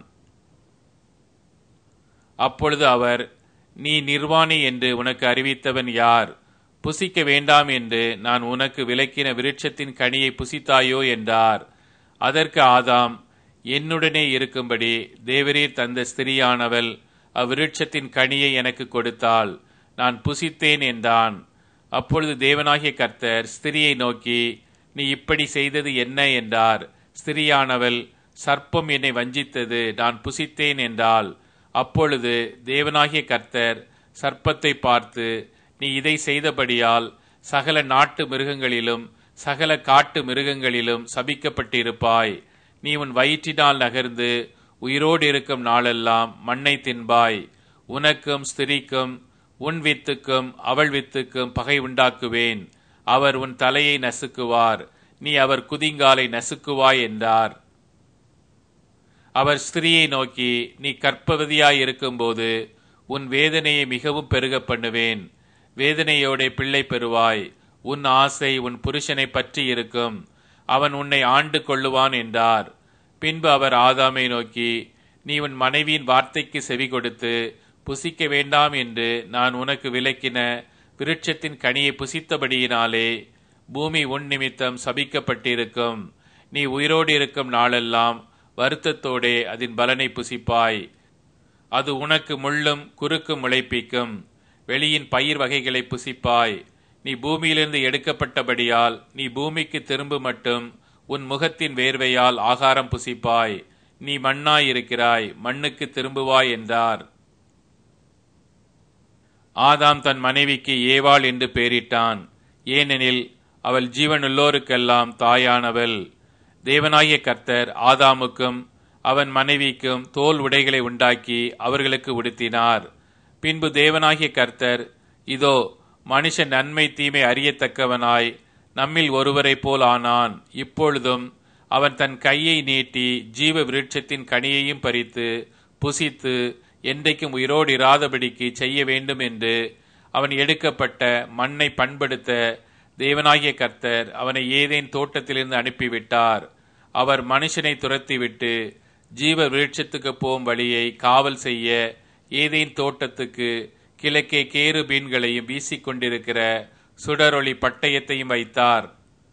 அப்பொழுது அவர் நீ நிர்வாணி என்று உனக்கு அறிவித்தவன் யார் புசிக்க வேண்டாம் என்று நான் உனக்கு விலக்கின விருட்சத்தின் கனியை புசித்தாயோ என்றார் அதற்கு ஆதாம் என்னுடனே இருக்கும்படி தேவரீர் தந்த ஸ்திரியானவள் அவ்விருட்சத்தின் கனியை எனக்கு கொடுத்தாள் நான் புசித்தேன் என்றான் அப்பொழுது தேவனாகிய கர்த்தர் ஸ்திரியை நோக்கி நீ இப்படி செய்தது என்ன என்றார் ஸ்திரியானவள் சர்ப்பம் என்னை வஞ்சித்தது நான் புசித்தேன் என்றால் அப்பொழுது தேவனாகிய கர்த்தர் சர்ப்பத்தை பார்த்து நீ இதை செய்தபடியால் சகல நாட்டு மிருகங்களிலும் சகல காட்டு மிருகங்களிலும் சபிக்கப்பட்டிருப்பாய் நீ உன் வயிற்றினால் நகர்ந்து உயிரோடு இருக்கும் நாளெல்லாம் மண்ணை தின்பாய் உனக்கும் ஸ்திரிக்கும் உன் வித்துக்கும் அவள் வித்துக்கும் பகை உண்டாக்குவேன் அவர் உன் தலையை நசுக்குவார் நீ அவர் குதிங்காலை நசுக்குவாய் என்றார் அவர் ஸ்திரியை நோக்கி நீ கற்பவதியாய் இருக்கும்போது உன் வேதனையை மிகவும் பெருக பண்ணுவேன் வேதனையோட பிள்ளை பெறுவாய் உன் ஆசை உன் புருஷனை பற்றி இருக்கும் அவன் உன்னை ஆண்டு கொள்ளுவான் என்றார் பின்பு அவர் ஆதாமை நோக்கி நீ உன் மனைவியின் வார்த்தைக்கு செவி கொடுத்து புசிக்க வேண்டாம் என்று நான் உனக்கு விலக்கின விருட்சத்தின் கனியை புசித்தபடியினாலே பூமி உன் நிமித்தம் சபிக்கப்பட்டிருக்கும் நீ உயிரோடு இருக்கும் நாளெல்லாம் வருத்தத்தோடே அதன் பலனை புசிப்பாய் அது உனக்கு முள்ளும் குறுக்கும் முளைப்பிக்கும் வெளியின் பயிர் வகைகளை புசிப்பாய் நீ பூமியிலிருந்து எடுக்கப்பட்டபடியால் நீ பூமிக்கு திரும்ப மட்டும் உன் முகத்தின் வேர்வையால் ஆகாரம் புசிப்பாய் நீ மண்ணாய் இருக்கிறாய் மண்ணுக்கு திரும்புவாய் என்றார் ஆதாம் தன் மனைவிக்கு ஏவாள் என்று பெயரிட்டான் ஏனெனில் அவள் ஜீவனுள்ளோருக்கெல்லாம் தாயானவள் தேவனாகிய கர்த்தர் ஆதாமுக்கும் அவன் மனைவிக்கும் தோல் உடைகளை உண்டாக்கி அவர்களுக்கு உடுத்தினார் பின்பு தேவனாகிய கர்த்தர் இதோ மனுஷன் நன்மை தீமை அறியத்தக்கவனாய் நம்மில் ஒருவரைப் போல் ஆனான் இப்பொழுதும் அவன் தன் கையை நீட்டி ஜீவ விருட்சத்தின் கனியையும் பறித்து புசித்து என்றைக்கும் உயிரோடு இராதபடிக்கு செய்ய வேண்டும் என்று அவன் எடுக்கப்பட்ட மண்ணை பண்படுத்த தேவனாகிய கர்த்தர் அவனை ஏதேன் தோட்டத்திலிருந்து அனுப்பிவிட்டார் அவர் மனுஷனை துரத்திவிட்டு ஜீவ விருட்சத்துக்கு போகும் வழியை காவல் செய்ய ஏதேன் தோட்டத்துக்கு கிழக்கே கேரு பீன்களையும் வீசிக்கொண்டிருக்கிற சுடரொளி பட்டயத்தையும் வைத்தார்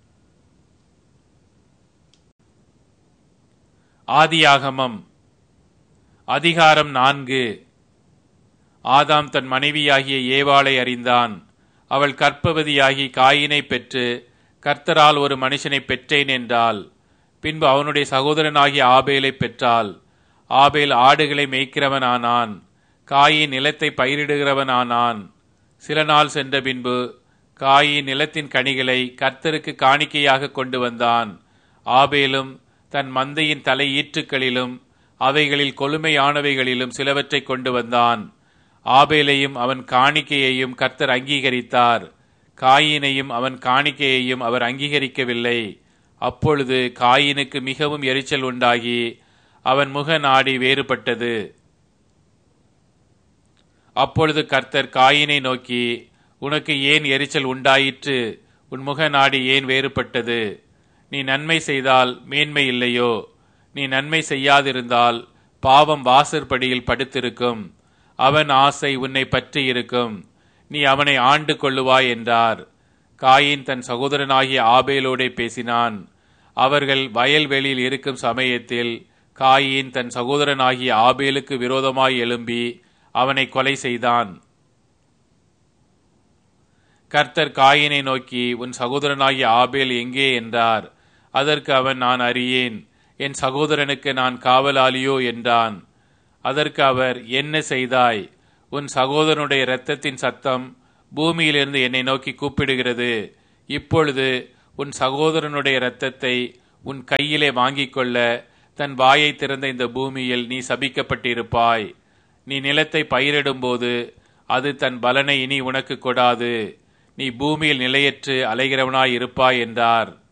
ஆதியாகமம் அதிகாரம் நான்கு ஆதாம் தன் மனைவியாகிய ஏவாளை அறிந்தான் அவள் கற்பவதியாகி காயினை பெற்று கர்த்தரால் ஒரு மனுஷனை பெற்றேன் என்றாள் பின்பு அவனுடைய சகோதரனாகிய ஆபேலை பெற்றாள் ஆபேல் ஆடுகளை மேய்க்கிறவனானான் காயின் நிலத்தை பயிரிடுகிறவனானான் சில நாள் சென்ற பின்பு காயின் நிலத்தின் கனிகளை கர்த்தருக்கு காணிக்கையாக கொண்டு வந்தான் ஆபேலும் தன் மந்தையின் தலை ஈற்றுக்களிலும் அவைகளில் கொழுமையானவைகளிலும் சிலவற்றை கொண்டு வந்தான் ஆபேலையும் அவன் காணிக்கையையும் கர்த்தர் அங்கீகரித்தார் காயினையும் அவன் காணிக்கையையும் அவர் அங்கீகரிக்கவில்லை அப்பொழுது காயினுக்கு மிகவும் எரிச்சல் உண்டாகி அவன் முக நாடி வேறுபட்டது அப்பொழுது கர்த்தர் காயினை நோக்கி உனக்கு ஏன் எரிச்சல் உண்டாயிற்று உன் முக நாடி ஏன் வேறுபட்டது நீ நன்மை செய்தால் மேன்மை இல்லையோ நீ நன்மை செய்யாதிருந்தால் பாவம் வாசற்படியில் படுத்திருக்கும் அவன் ஆசை உன்னை பற்றி இருக்கும் நீ அவனை ஆண்டு கொள்ளுவாய் என்றார் காயின் தன் சகோதரனாகிய ஆபேலோடே பேசினான் அவர்கள் வயல்வெளியில் இருக்கும் சமயத்தில் காயின் தன் சகோதரனாகிய ஆபேலுக்கு விரோதமாய் எழும்பி அவனை கொலை செய்தான் கர்த்தர் காயினை நோக்கி உன் சகோதரனாகிய ஆபேல் எங்கே என்றார் அதற்கு அவன் நான் அறியேன் என் சகோதரனுக்கு நான் காவலாளியோ என்றான் அதற்கு அவர் என்ன செய்தாய் உன் சகோதரனுடைய இரத்தத்தின் சத்தம் பூமியிலிருந்து என்னை நோக்கி கூப்பிடுகிறது இப்பொழுது உன் சகோதரனுடைய இரத்தத்தை உன் கையிலே வாங்கிக் கொள்ள தன் வாயை திறந்த இந்த பூமியில் நீ சபிக்கப்பட்டிருப்பாய் நீ நிலத்தை பயிரிடும்போது அது தன் பலனை இனி உனக்கு கொடாது நீ பூமியில் நிலையற்று அலைகிறவனாய் இருப்பாய் என்றார்